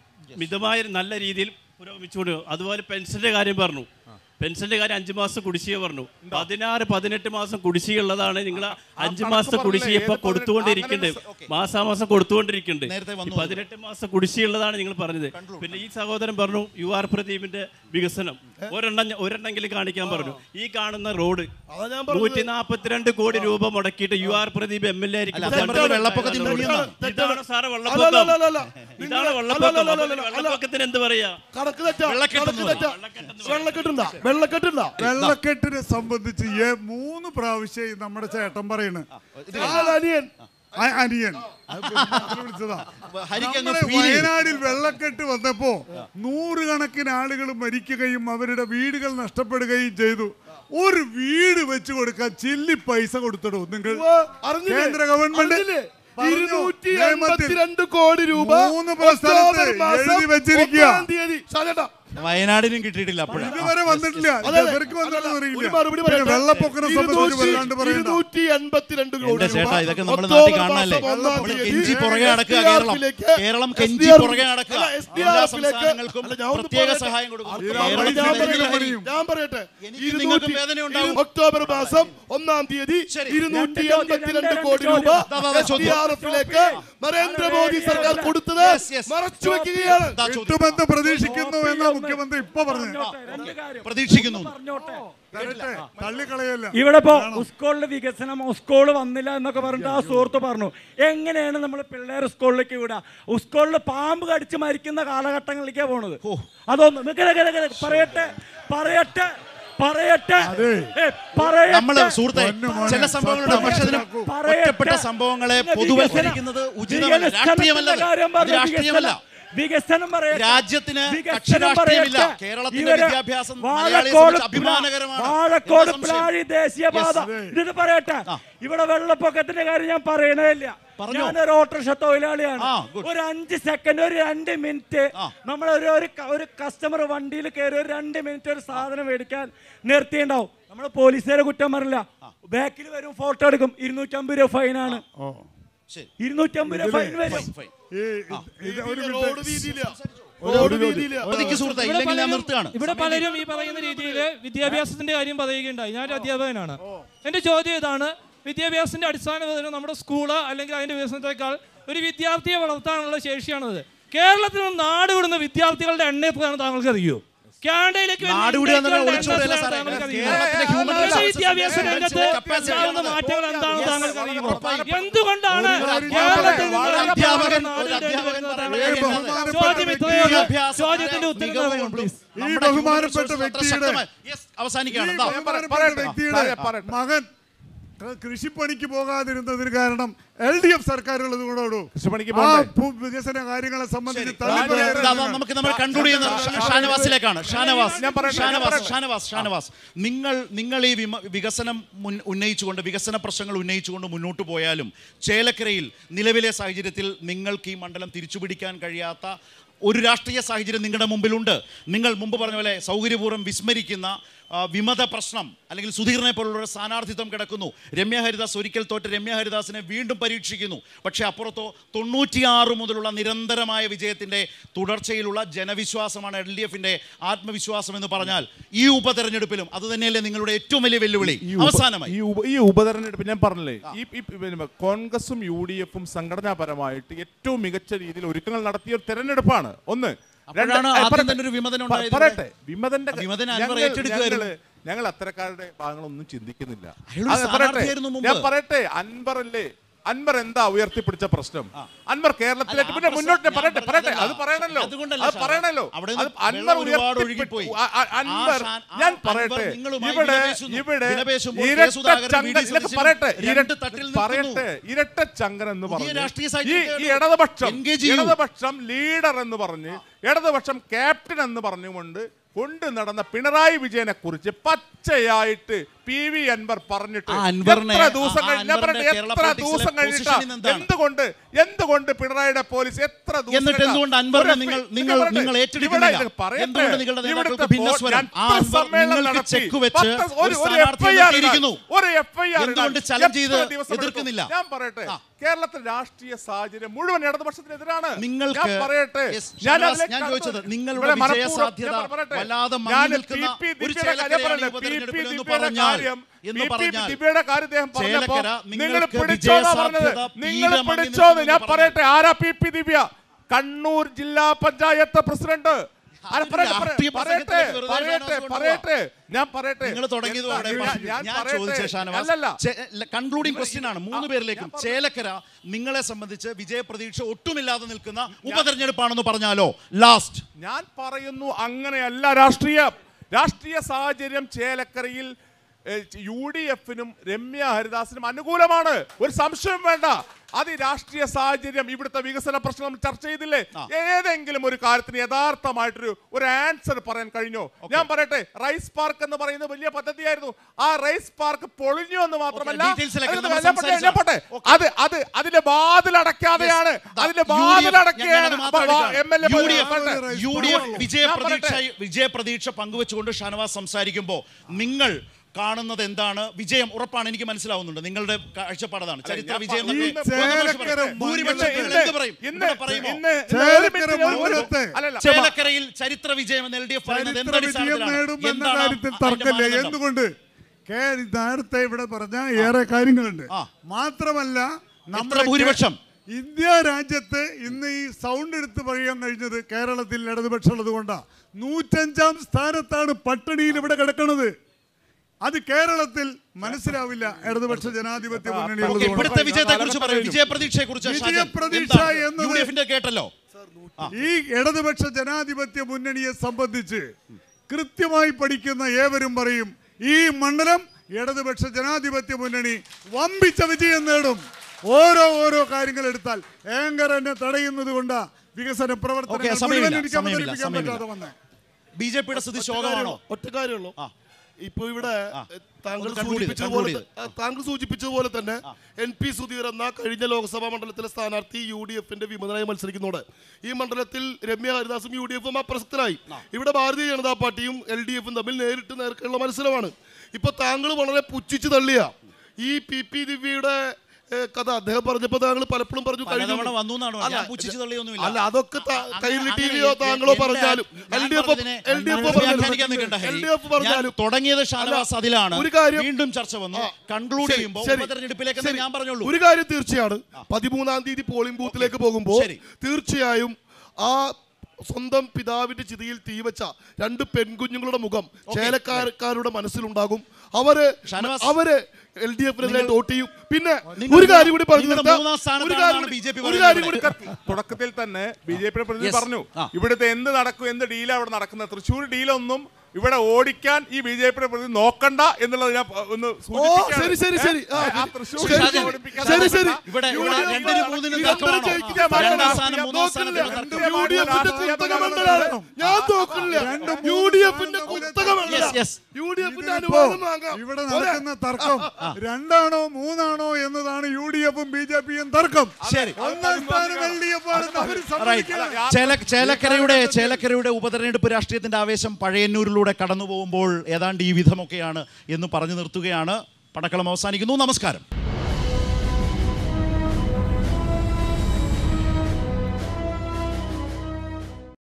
മിതമായ നല്ല രീതിയിൽ പുരോഗമിച്ചുകൊണ്ട് അതുപോലെ പെൻഷന്റെ കാര്യം പറഞ്ഞു പെൻഷന്റെ കാര്യം അഞ്ചു മാസം കുടിശ്ശിക പറഞ്ഞു പതിനാറ് പതിനെട്ട് മാസം കുടിശ്ശിക ഉള്ളതാണ് നിങ്ങൾ അഞ്ചു മാസത്തെ കുടിശ്ശിക ഇപ്പൊ കൊടുത്തുകൊണ്ടിരിക്കുന്നുണ്ട് മാസാമാസം കൊടുത്തുകൊണ്ടിരിക്കുന്നുണ്ട് നേരത്തെ ഈ വന്നു പതിനെട്ട് മാസം കുടിശ്ശിയുള്ളതാണ് നിങ്ങൾ പറഞ്ഞത് പിന്നെ ഈ സഹോദരൻ പറഞ്ഞു യു ആർ പ്രദീപിന്റെ വികസനം ഒരെണ്ണം ഒരെണ്ണെങ്കിലും കാണിക്കാൻ പറഞ്ഞു ഈ കാണുന്ന റോഡ് അതാ ഞാൻ പറഞ്ഞത്. നൂറ്റി നാൽപ്പത്തിരണ്ട് കോടി രൂപ മുടക്കിയിട്ട് U R Pradeep M L A അല്ല, അദ്ദേഹം പറഞ്ഞത് വെള്ളപ്പൊക്കത്തിൽ മുങ്ങിയെന്നാണ്. ഇതാണ് സാറ് അല്ല, വെള്ളപ്പൊക്കം അല്ല, അല്ല, അല്ല. ഇതാണ് നിങ്ങൾ- വെള്ളപ്പൊക്കം അല്ല, അല്ല, അപ്പോൾ അല്ല, അല്ല. വെള്ളപ്പൊക്കത്തിന് എന്ത് പറയാ കണക്ക് തെറ്റാ വെള്ളക്കെട്ട് കണക്ക് തെറ്റാ വെള്ളക്കെട്ടുണ്ടാ വെള്ളക്കെട്ടുണ്ടാ വെള്ളക്കെട്ടിനെ സംബന്ധിച്ച് ഏ- മൂന്ന് പ്രാവശ്യം ഈ നമ്മുടെ ചേട്ടൻ പറയണ് ആരാ അനിയൻ അ- അനിയൻ അത് ബഹുമാനത്തിൽ വിളിച്ചതാ ഹരിക്ക് അങ്ങ് നമ്മുടെ feel ചെയ്തു. വയനാടിൽ വെള്ളക്കെട്ട് വന്നപ്പോ നൂറുകണക്കിന് ആളുകൾ മരിക്കുകയും അവരുടെ വീടുകൾ നഷ്ടപ്പെടുകയും ചെയ്തു ഒരു വീട് വെച്ച് കൊടുക്കാൻ ചില്ലി പൈസ കൊടുത്തിടൂ നിങ്ങൾ ഉവ്വ്, അറിഞ്ഞില്ലേ? കേന്ദ്ര ഗവൺമെന്റ് അറിഞ്ഞില്ലേ? പറഞ്ഞു, ഇരുന്നൂറ്റി നിയമത്തിൽ എൺപത്തിരണ്ട് കോടി രൂപ മൂന്ന് സ്ഥലത്ത് ഒക്ടോബർ മാസം എഴുതി വെച്ചിരിക്കുക. ഒന്നാം തീയതി ഷാജേട്ടാ വയനാടിനും കിട്ടിയിട്ടില്ല അപ്പോഴാണ് ഇതുവരെ വന്നിട്ടില്ല അതെ, അതെ. ഇവർക്ക് വന്നിട്ടൊന്നും ഒരു അറിയില്ല മറുപടി പിന്നെ പറയട്ടെ. വെള്ളപ്പൊക്കത്തെ സംബന്ധിച്ച് ഇരുന്നൂറ്റി- വല്ലാണ്ട് പറയണ്ട ഇരുന്നൂറ്റി എൺപത്തിരണ്ട് കോടി എന്റെ ചേട്ടാ രൂപ ഇതൊക്കെ നമ്മുടെ ഒക്ടോബർ നാട്ടിൽ കാണാനല്ലേ മാസം ഒന്നാം നമ്മൾ തീയതി കെഞ്ചി പുറകെ നടക്കുക SDRF കേരളം ലേക്ക് കേരളം കെഞ്ചി SDRF പുറകെ നടക്കുക അല്ല, എല്ലാ SDRF ലേക്ക് സംസ്ഥാനങ്ങൾക്കും അല്ല, ഞാൻ ഒന്ന് പ്രത്യേക പറയട്ടെ. സഹായം കൊടുക്കും അത് കേരളത്തിൽ ഞാൻ കേരളത്തിൽ പറയട്ടെ. പണിയും. ഞാൻ പറയട്ടെ എനിക്ക് ഇരുന്നൂറ്റി- നിങ്ങൾക്ക് വേദന ഉണ്ടാവും. ഒക്ടോബർ മാസം ഒന്നാം തീയതി ശരി. ഇരുന്നൂറ്റി രണ്ട് ചോദ്യം, എൺപത്തിരണ്ട് രണ്ട് കോടി ചോദ്യം. രൂപ ദാ, ദാ, ദാ ചോദ്യം. എസ്ഡിആർഎഫിലേക്ക് നരേന്ദ്രമോദി സർക്കാർ കൊടുത്തത് Yes, yes. മറച്ചു വെക്കുകയാണ് ദാ ചോദ്യം. കിട്ടുമെന്ന് പ്രതീക്ഷിക്കുന്നു എന്നാ മുഖ്യമന്ത്രി ഇപ്പൊ പറഞ്ഞു രണ്ട് കാര്യം പ്രതീക്ഷിക്കുന്നു പറഞ്ഞോട്ടെ തരട്ടെ തള്ളിക്കളയല്ല ഇവിടെ ഇപ്പോ സ്കൂളിൽ വികസനം സ്കൂൾ വന്നില്ല എന്നൊക്കെ പറഞ്ഞിട്ട് ആ സുഹൃത്ത് പറഞ്ഞു എങ്ങനെയാണ് നമ്മൾ പിള്ളേർ സ്കൂളിലേക്ക് വിടുക സ്കൂളിൽ പാമ്പ് കടിച്ച് മരിക്കുന്ന കാലഘട്ടങ്ങളിലേക്കാണ് പോണത് അതൊന്നും നിക്ക് നിക്ക് നിക്ക് നിക്ക് പറയട്ടെ പറയട്ടെ പറയട്ടെ ഏ, പറയട്ടെ. നമ്മള് സുഹൃത്തെ പൊന്നു മോനെ, ചില സംഭവങ്ങളുണ്ട് പക്ഷെ അതിന് പറയട്ടെ. ഒറ്റപ്പെട്ട സംഭവങ്ങളെ നിങ്ങൾ പൊതുവൽക്കരിക്കുന്നത് വികസനം- ഉചിതമല്ല വികസനത്തിന്റെ രാഷ്ട്രീയമല്ല അത്. കാര്യം അത് പറഞ്ഞു, രാഷ്ട്രീയമല്ല വികസനം. വികസനം പറയട്ടെ. രാജ്യത്തിന് വികസനം കക്ഷി രാഷ്ട്രീയമില്ല പറയട്ടെ. കേരളത്തിന്റെ ഇവര് വിദ്യാഭ്യാസം മലയാളിയെ വാഴക്കോട് സംബന്ധിച്ച് അഭിമാനകരമാണ് വാഴക്കോട് എന്താ സംശയം? പ്ലാഴി ദേശീയപാത Yes. ഇത് പറയട്ടെ ഇവിടെ വെള്ളപ്പൊക്കത്തിന്റെ കാര്യം ഞാൻ പറയണേ ഇല്ല പറഞ്ഞോ. ഞാനൊരു ഓട്ടോറിക്ഷ തൊഴിലാളിയാണ് ആ, good. ഒരു അഞ്ച് സെക്കൻഡ് ഒരു രണ്ട് മിനിറ്റ് നമ്മൾ ഒരു ഒരു ക- ഒരു കസ്റ്റമർ വണ്ടിയിൽ കയറി ഒരു രണ്ട് മിനിറ്റ് ഒരു സാധനം മേടിക്കാൻ നിർത്തിയിട്ടുണ്ടാവും നമ്മൾ പോലീസുകാരെ കുറ്റം പറഞ്ഞില്ല ബാക്കിൽ വരും ഫോട്ടോ എടുക്കും ഇരുന്നൂറ്റമ്പത് രൂപ ഫൈനാണ് ശരി. ഇരുന്നൂറ്റമ്പത് രൂപ ഫൈൻ വരും ഈ ഇത് ഒരു റോഡ് മിനിറ്റ് വീതിയില്ല ഒരു റോഡ് ചോദ്യം. വീതിയില്ല ഒതുക്കി സുഹൃത്തെ ഇവിടെ ഇല്ലെങ്കിൽ ഞാൻ പലരും- നിർത്തുകയാണ് ഇവിടെ പലരും ഈ പറയുന്ന രീതിയിൽ വിദ്യാഭ്യാസത്തിന്റെ കാര്യം പറയുകയുണ്ടായി ഞാനൊരു അധ്യാപകനാണ് എന്റെ ചോദ്യം ഇതാണ് വിദ്യാഭ്യാസത്തിന്റെ അടിസ്ഥാന വിവരം നമ്മുടെ സ്കൂള് അല്ലെങ്കിൽ അതിന്റെ വികസനത്തെക്കാൾ ഒരു വിദ്യാർത്ഥിയെ വളർത്താനുള്ള ശേഷിയാണത് കേരളത്തിൽ നിന്ന് നാട് വിടുന്ന വിദ്യാർത്ഥികളുടെ എണ്ണം എത്രയാണ് താങ്കൾക്ക് അറിയോ കാനഡയിലേക്ക് വരുന്ന നാട് വിടുക എന്നുള്ള ഇന്ത്യക്കാരുടെ ഒളിച്ചോട്ടല്ല എണ്ണം സാറേ. താങ്കൾക്ക് അറിയുമോ? കേരളത്തിലെ human നമ്മുടെ resources വിദ്യാഭ്യാസ വികസനം രംഗത്ത് capacity ഉണ്ടാകുന്ന ആണ്. മാറ്റങ്ങൾ എന്താണെന്ന് Yes, താങ്കൾക്ക് അറിയുമോ ഉറപ്പായും. എന്തുകൊണ്ടാണ് ഒരു കാര്യം കേരളത്തിൽ നിന്ന് വളരെ നാട് അധ്യാപകൻ നാട് ഒരു വിടേണ്ടി അധ്യാപകൻ വരുന്നത് പറയുന്ന താങ്കൾ കാര്യം അറിയുമോ? അതാണ്. ചോദ്യം ഇത്രയേ ഉള്ളൂ. വിദ്യാഭ്യാസ ചോദ്യത്തിന്റെ ഉത്തരം മികവ് തരണം, കൊണ്ടും please. ഈ നമ്മുടെ human ബഹുമാനപ്പെട്ട resources അത്ര വ്യക്തിയുടെ ശക്തമായി- Yes, അവസാനിക്കുകയാണ് ഈ എന്താ? ബഹുമാനപ്പെട്ട പറയട്ടെ. വ്യക്തിയുടെ പറയട്ടെ, പറയട്ടെ. മകൻ ക- കൃഷിപ്പണിക്ക് പോകാതിരുന്നതിന് കാരണം എൽ ഡി എഫ് സർക്കാരുള്ളത് കൂടെ കൃഷിപ്പണിക്ക് ആ പോകണ്ടേ? ഭൂ- വികസന കാര്യങ്ങളെ സംബന്ധിച്ച് ദാ, തള്ളിപ്പറയരുത് ദാ, നിങ്ങൾ. നമുക്ക് നമ്മൾ കൺക്ലൂഡ് ചെയ്യുന്ന ഷ- ഷാനവാസിലേക്കാണ് ഷാനവാസ് ഞാൻ പറയട്ടെ, ഞാൻ ഷാനവാസ് പറയട്ടെ. ഷാനവാസ് ഷാനവാസ് നിങ്ങൾ നിങ്ങൾ ഈ വിമ- വികസനം മുൻ- ഉന്നയിച്ചുകൊണ്ട് വികസന പ്രശ്നങ്ങൾ ഉന്നയിച്ചുകൊണ്ട് മുന്നോട്ട് പോയാലും ചേലക്കരയിൽ നിലവിലെ സാഹചര്യത്തിൽ നിങ്ങൾക്ക് ഈ മണ്ഡലം തിരിച്ചുപിടിക്കാൻ കഴിയാത്ത ഒരു രാഷ്ട്രീയ സാഹചര്യം നിങ്ങളുടെ മുമ്പിലുണ്ട് നിങ്ങൾ മുമ്പ് പറഞ്ഞ പോലെ സൗകര്യപൂർവ്വം വിസ്മരിക്കുന്ന ആ, വിമത പ്രശ്നം അല്ലെങ്കിൽ സുധീറിനെ പോലുള്ള ഒരു സ്ഥാനാർത്ഥിത്വം കിടക്കുന്നു രമ്യ ഹരിദാസ് ഒരിക്കൽ തോറ്റ് രമ്യ ഹരിദാസിനെ വീണ്ടും പരീക്ഷിക്കുന്നു പക്ഷേ അപ്പുറത്തോ തൊണ്ണൂറ്റിയാറ് മുതലുള്ള നിരന്തരമായ വിജയത്തിൻ്റെ തുടർച്ചയിലുള്ള ജനവിശ്വാസമാണ് എൽ ഡി എഫിൻ്റെ ആത്മവിശ്വാസം എന്ന് പറഞ്ഞാൽ ഈ ഉപതെരഞ്ഞെടുപ്പിലും അത് തന്നെയല്ലേ നിങ്ങളുടെ ഏറ്റവും വലിയ വെല്ലുവിളി ഈ ഉപ- അവസാനമായി ഈ ഉപ- ഈ ഉപതെരഞ്ഞെടുപ്പ് ഞാൻ പറഞ്ഞില്ലേ ഈ ഈ പിന്നെ കോൺഗ്രസും യു ഡി എഫും സംഘടനാപരമായിട്ട് ഏറ്റവും മികച്ച രീതിയിൽ ഒരുക്കങ്ങൾ നടത്തിയ ഒരു തെരഞ്ഞെടുപ്പാണ് ഒന്ന് രണ്ട്- അപ്പോഴാണ് ഏ, ആദ്യം പറയട്ടെ. തന്നെ ഒരു വിമതനം പ- ഉണ്ടായത് പറയട്ടെ വിമതന്റെ വിമതൻ അൻവർ ഞങ്ങൾ- ഏറ്റെടുക്കുകയായിരുന്നു. ഞങ്ങള് ഞങ്ങൾ അത്തരക്കാരുടെ ഭാഗങ്ങളൊന്നും ചിന്തിക്കുന്നില്ല അയാളൊരു അത് പറയട്ടെ സ്ഥാനാർത്ഥിയായിരുന്നു മുമ്പ്. ഞാൻ പറയട്ടെ അൻവർ അല്ലേ അൻവർ എന്താ ഉയർത്തിപ്പിടിച്ച പ്രശ്നം അൻവർ കേരളത്തിലേക്ക് അല്ല, ആ പിന്നെ പ്രശ്നം മുന്നോട്ട് ഞാൻ പറയട്ടെ പറയട്ടെ പറഞ്ഞതല്ല. അത് പറയണല്ലോ അതുകൊണ്ടല്ല അത് ഷാ. പറയണല്ലോ അവിടെ അത് നിന്ന് അൻവർ വെള്ളം ഒരുപാട് ഉയർത്തിപ്പിടി- ഒഴുകിപ്പോയി. ആ- ആ- ആ അൻവർ ഷാൻ- ആ ഞാൻ അൻവർ പറയട്ടെ നിങ്ങളുമായി ഇവിടെ വിലപേശുന്നു. ഇവിടെ വിലപേശുമ്പോൾ കെ. ഇരട്ട സുധാകരൻ, ചങ്കൻ വി. ഡി. ഇതൊക്കെ സതീശനും പറയട്ടെ രണ്ട് ഇരട്ട തട്ടിൽ നിൽക്കുന്നു. പറയട്ടെ ഇരട്ട ചങ്കൻ എന്ന് പുതിയ പറഞ്ഞു രാഷ്ട്രീയ ഈ സാഹിത്യത്തെ ഈ ഇടതുപക്ഷം engage ചെയ്യൂ. ഇടതുപക്ഷം ലീഡർ എന്ന് പറഞ്ഞ് ഇടതുപക്ഷം ക്യാപ്റ്റൻ എന്ന് പറഞ്ഞുകൊണ്ട് കൊണ്ട് നടന്ന പിണറായി വിജയനെ കുറിച്ച് പച്ചയായിട്ട് പി വി അൻവർ പറഞ്ഞിട്ട് ആ അൻവറിനെ- എത്ര ദിവസം ആ കഴിഞ്ഞ് ഞാൻ അൻവറിന്റെ പറയട്ടെ, കേരള എത്ര politics ലെ ദിവസം കഴിഞ്ഞിട്ടാ position എന്താണ്? എന്തുകൊണ്ട് എന്തുകൊണ്ട് പിണറായിയുടെ പോലീസ് എത്ര ദിവസം എന്നിട്ട് കഴിഞ്ഞാ- എന്തുകൊണ്ട് അൻവറിനെ ഒരു നിങ്ങൾ എഫ്- നിങ്ങൾ പറയട്ടെ, നിങ്ങൾ ഇവിടെ ഏറ്റെടുക്കുന്നില്ല ഇത് പറയട്ടെ, എന്തുകൊണ്ട് നിങ്ങളുടെ നേതാക്കൾക്ക് ഇവിടുത്തെ ഭിന്നസ്വരം ഞാൻ ആ അൻവർ പത്രസമ്മേളനം നിങ്ങൾക്ക് നടത്തി. ചെക്ക് വെച്ച് പത്ര- ഒരു ഒരു സ്ഥാനാർത്ഥിയെ FIR നിർത്തിയിരിക്കുന്നു ഒരു FIR എന്തുകൊണ്ട് ഇടാൻ ചലഞ്ച് എത്ര ചെയ്ത് ദിവസം എടുക്കും? എതിർക്കുന്നില്ല ഞാൻ പറയട്ടെ കേരളത്തിലെ രാഷ്ട്രീയ സാഹചര്യം മുഴുവൻ ഇടതുപക്ഷത്തിനെതിരാണ് നിങ്ങൾക്ക് ഞാൻ പറയട്ടെ Yes, ഞാൻ ഷാനവാസ്, അതിലേക്ക് ഞാൻ കടന്നു ചോദിച്ചത് വരാം. നിങ്ങളുടെ ഇവിടെ വിജയ മനഃപൂർവ്വം സാധ്യത ഞാൻ പറയട്ടെ. വല്ലാതെ മങ്ങി ഞാൻ നിൽക്കുന്ന പി. പി. ഒരു ദിവ്യയുടെ കാര്യം ചേലക്കരയാണ് പറയല്ലേ? ഈ പി. പി. ഉപതെരഞ്ഞെടുപ്പിൽ എന്ന് ദിവ്യയുടെ പറഞ്ഞാൽ കാര്യം എന്ന് പി. പി. പറഞ്ഞാൽ ദിവ്യയുടെ കാര്യം അദ്ദേഹം പറഞ്ഞപ്പോ ചേലക്കര നിങ്ങൾ നിങ്ങൾക്ക് പിടിച്ചോന്നാ വിജയ പറഞ്ഞത് സാധ്യത നിങ്ങൾ തീരെ മങ്ങി പിടിച്ചോന്ന് നിൽക്കുന്നു ഞാൻ എന്ന് പറയട്ടെ ആരാ പി പി ദിവ്യ കണ്ണൂർ ജില്ലാ പഞ്ചായത്ത് പ്രസിഡന്റ് ആരാ? പറയട്ടെ, രാഷ്ട്രീയ പറയട്ടെ പ്രസംഗത്തിലേക്ക് വെറുതെ പറയട്ടെ ഷാനവാസ് പറയട്ടെ ഞാൻ പറയട്ടെ നിങ്ങൾ തുടങ്ങിയത് എന്താ? അവിടെ ഞാൻ- ഞാൻ ഞാൻ പറയട്ടെ. ചോദിച്ച അല്ലല്ല ഷാനവാസ് കൺക്ലൂഡിംഗ് ക്വസ്റ്റ്യൻ ആണ് മൂന്ന് പേരിലേക്കും ചേലക്കര നിങ്ങളെ സംബന്ധിച്ച് വിജയപ്രതീക്ഷ ഒട്ടുമില്ലാതെ നിൽക്കുന്ന ഉപതെരഞ്ഞെടുപ്പാണെന്ന് പറഞ്ഞാലോ ലാസ്റ്റ് ഞാൻ പറയുന്നു അങ്ങനെയല്ല രാഷ്ട്രീയം രാഷ്ട്രീയ സാഹചര്യം ചേലക്കരയിൽ യു ഡി എഫിനും രമ്യ ഹരിദാസിനും അനുകൂലമാണ് ഒരു സംശയം വേണ്ട അത് ഈ രാഷ്ട്രീയ സാഹചര്യം ഇവിടുത്തെ വികസന പ്രശ്നം നമ്മൾ ചർച്ച ചെയ്തില്ലേ ഏതെങ്കിലും ഒരു കാര്യത്തിന് യഥാർത്ഥമായിട്ടൊരു ഒരു ആൻസർ പറയാൻ കഴിഞ്ഞോ ഞാൻ പറയട്ടെ റൈസ് പാർക്ക് എന്ന് പറയുന്നത് വലിയ പദ്ധതിയായിരുന്നു ആ റൈസ് പാർക്ക് പൊളിഞ്ഞു എന്ന് മാത്രമല്ല details ലേക്ക് അതിന് നമ്മൾ ഞാൻ പോട്ടെ, ഞാൻ പോട്ടെ. സംസാരിച്ചാം. അത് അത് അതിന്റെ വാതിലടക്കാതെയാണ് അതിന്റെ വാതിലടക്കുകയാണ് M L U D F U D F ഞാൻ വിജയപ്രതീക്ഷ പറയട്ടെ. വിജയപ്രതീക്ഷ പങ്കുവെച്ചുകൊണ്ട് ഷാനവാസ് സംസാരിക്കുമ്പോൾ നിങ്ങൾ കാണുന്നത് എന്താണ് വിജയം ഉറപ്പാണ് എനിക്ക് മനസ്സിലാവുന്നുണ്ട് നിങ്ങളുടെ കാഴ്ചപ്പാടതാണ് ചരിത്ര ഞാൻ വിജയം പറഞ്ഞു, എന്നൊക്കെ ഈ ഭൂരിപക്ഷം ചേലക്കര പറയും. ഭൂരിപക്ഷം ഇന്ന് നിങ്ങൾ എന്ത് പറയും ഇന്ന് ഇവിടെ പറയുമോ ഇന്ന് ചേലക്കര മണ്ഡലത്തെ അല്ലല്ല. ചേലക്കരയിൽ ചരിത്ര വിജയം എന്ന് എൽ ഡി എഫ് പറയുന്നത് ചരിത്ര വിജയം എന്തടിസ്ഥാനത്തിലാണ് നേടും എന്ന എന്താണ് കാര്യത്തിൽ അതിന്റെ തർക്കമില്ല മാനദണ്ഡം? എന്തുകൊണ്ട് കേ- നേരത്തെ ഇവിടെ പറഞ്ഞ ഏറെ കാര്യങ്ങളുണ്ട് മാത്രമല്ല നമ്മുടെ ഭൂരിപക്ഷം? കേ- ഇന്ത്യ രാജ്യത്ത് ഇന്ന് ഈ സൗണ്ട് എടുത്ത് പറയാൻ കഴിഞ്ഞത് കേരളത്തിൽ ഇടതുപക്ഷം ഉള്ളത് കൊണ്ടാണ് നൂറ്റഞ്ചാം സ്ഥാനത്താണ് പട്ടിണിയിൽ ഇവിടെ കിടക്കുന്നത് അത് കേരളത്തിൽ മനസ്സിലാവില്ല ഇടതുപക്ഷ ജനാധിപത്യ മുന്നണി ഓക്കേ, ഇവിടുത്തെ വിജയത്തെ കുറിച്ച് പറയൂ വിജയപ്രതീക്ഷയെ കുറിച്ച് വിജയപ്രതീക്ഷ യു എന്നത് ഡി എഫിന്റെ കേട്ടല്ലോ ഈ ഇടതുപക്ഷ ജനാധിപത്യ മുന്നണിയെ സംബന്ധിച്ച് കൃത്യമായി പഠിക്കുന്ന ഏവരും പറയും ഈ മണ്ഡലം ഇടതുപക്ഷ ജനാധിപത്യ മുന്നണി വമ്പിച്ച വിജയം നേടും ഓരോ ഓരോ കാര്യങ്ങൾ എടുത്താൽ ഏങ്കർ എന്നെ തടയുന്നത് കൊണ്ടാ വികസന ഓക്കേ, പ്രവർത്തനങ്ങൾ സമയമില്ല, മുഴുവൻ എനിക്ക് സമയമില്ല, അവതരിപ്പിക്കാൻ സമയമില്ല. പറ്റാതെ വന്നേ ബി ജെ പിയുടെ സ്ഥിതി ശോകമാണോ ഒറ്റ കാര്യമുള്ളൂ ഇപ്പൊ ഇവിടെ താങ്കൾ ഒന്ന് conclude ചെയ്ത്, സൂചിപ്പിച്ചതുപോലെ conclude ത- താങ്കൾ സൂചിപ്പിച്ചതുപോലെ തന്നെ എൻ പി സുധീർ എന്ന കഴിഞ്ഞ ലോക്സഭാ മണ്ഡലത്തിലെ സ്ഥാനാർത്ഥി യു ഡി എഫിന്റെ വിമതനായി മത്സരിക്കുന്നതോടെ ഈ മണ്ഡലത്തിൽ രമ്യ ഹരിദാസും യു ഡി എഫും അപ്രസക്തരായി ഇവിടെ ഭാരതീയ ജനതാ പാർട്ടിയും എൽ ഡി എഫും തമ്മിൽ നേരിട്ട് നേർക്കുള്ള മത്സരമാണ് ഇപ്പൊ താങ്കൾ വളരെ പുച്ഛിച്ച് തള്ളിയ ഈ പി പി ദിവ്യയുടെ ഏ, കഥ അദ്ദേഹം പറഞ്ഞപ്പോ താങ്കൾ പലപ്പോഴും പറഞ്ഞു പലതവണ കഴിഞ്ഞു. വന്നു എന്നാണ് അല്ല, ഞാൻ പുച്ഛിച്ച് തള്ളിയൊന്നുമില്ല. അല്ല അതൊക്കെ ത- അങ്ങനെ- കൈരളി ടി അങ്ങനെ വിയോ എ- താങ്കളോ എന്റെ- പറഞ്ഞാലും ഞാൻ എൽ ഡി എഫ് പറഞ്ഞതിനെ എൽ ഡി എഫ് വ്യാഖ്യാനിക്കാൻ നിൽക്കണ്ട, എൽ ഹരി. ഡി എഫ് പറഞ്ഞാലും ഞാൻ തുടങ്ങിയത് ഷാനവാസ് അല്ല, അതിലാണ് ഒരു കാര്യം വീണ്ടും ചർച്ച വന്നു കൺക്ലൂഡ് ശരി, ചെയ്യുമ്പോൾ ശരി, ഉപതെരഞ്ഞെടുപ്പിലേക്ക് ശരി. ഞാൻ പറഞ്ഞോളൂ ഒരു കാര്യം തീർച്ചയാണ് പതിമൂന്നാം തീയതി പോളിംഗ് ബൂത്തിലേക്ക് പോകുമ്പോൾ ശരി. തീർച്ചയായും ആ സ്വന്തം പിതാവിന്റെ ചിതയിൽ തീവച്ച രണ്ട് പെൺകുഞ്ഞുങ്ങളുടെ മുഖം ചേലക്കാരക്കാരുടെ മനസ്സിലുണ്ടാകും അവര് അവര് എൽ ഡി എഫിനെതിരെ വോട്ട് ചെയ്യും പിന്നെ നിങ്ങൾ ഒരു കാര്യം കൂടി പറഞ്ഞു നിങ്ങളുടെ നിർത്താം. മൂന്നാം ഒരു സ്ഥാനത്താണ് കാര്യം കൂടി- BJP ഒരു കാര്യം കൂടി തുടക്കത്തിൽ തന്നെ ബി ജെ പിയുടെ പ്രതിനിധി Yes. പറഞ്ഞു ഇവിടുത്തെ എന്ത് നടക്കും എന്ത് ഡീലാണ് ഇവിടെ നടക്കുന്നത് തൃശ്ശൂർ ഡീലൊന്നും ഇവിടെ ഓടിക്കാൻ ഈ ബി ജെ പിയുടെ പ്രതിനിധി നോക്കണ്ട എന്നുള്ളത് ഞാൻ പ- ഒന്ന് സൂചിപ്പിക്കുകയാണ്. ശരി, ശരി, ശരി. ആ, ഏ, ആ ശരി, തൃശ്ശൂർ ശരി, ഡീൽ ശരി. ഓടിപ്പിക്കാൻ ശരി, നോക്കണ്ട. ശരി. ഇവിടെ ഇവിടെ യു ഡി എഫ് രണ്ടിനും മൂന്നിനും ഈ തർക്കമാണോ അന്തരം ജയിക്കാൻ പാടില്ല. രണ്ടാം സ്ഥാനം മൂന്നാം നോക്കില്ല. സ്ഥാനത്തിന് തർക്കം യു ഡി എഫിന്റെ കുത്തക മണ്ഡലമാണ് ഞാൻ തോക്കില്ല യു ഡി എഫിന്റെ കുത്തക Yes, yes. യു ഡി എഫിന്റെ ഇതിപ്പോ അനുവാദം വാങ്ങാം ഇവിടെ നടക്കുന്ന തർക്കം രണ്ടാണോ മൂന്നാണോ എന്നതാണ് യു ഡി എഫും ബി ജെ പിയും തർക്കം ശരി. ഒന്നാം സ്ഥാനം എൽ ഡി എഫ് ആണെന്ന് അവർ സമ്മതിക്കില്ല ചേല ചേലക്കരയുടെ ചേലക്കരയുടെ ഉപതെരഞ്ഞെടുപ്പ് രാഷ്ട്രീയത്തിന്റെ ആവേശം പഴയന്നൂരിലൂടെ കടന്നു പോകുമ്പോൾ ഏതാണ്ട് ഈ വിധമൊക്കെയാണ് എന്ന് പറഞ്ഞു നിർത്തുകയാണ് പടക്കളം അവസാനിക്കുന്നു നമസ്കാരം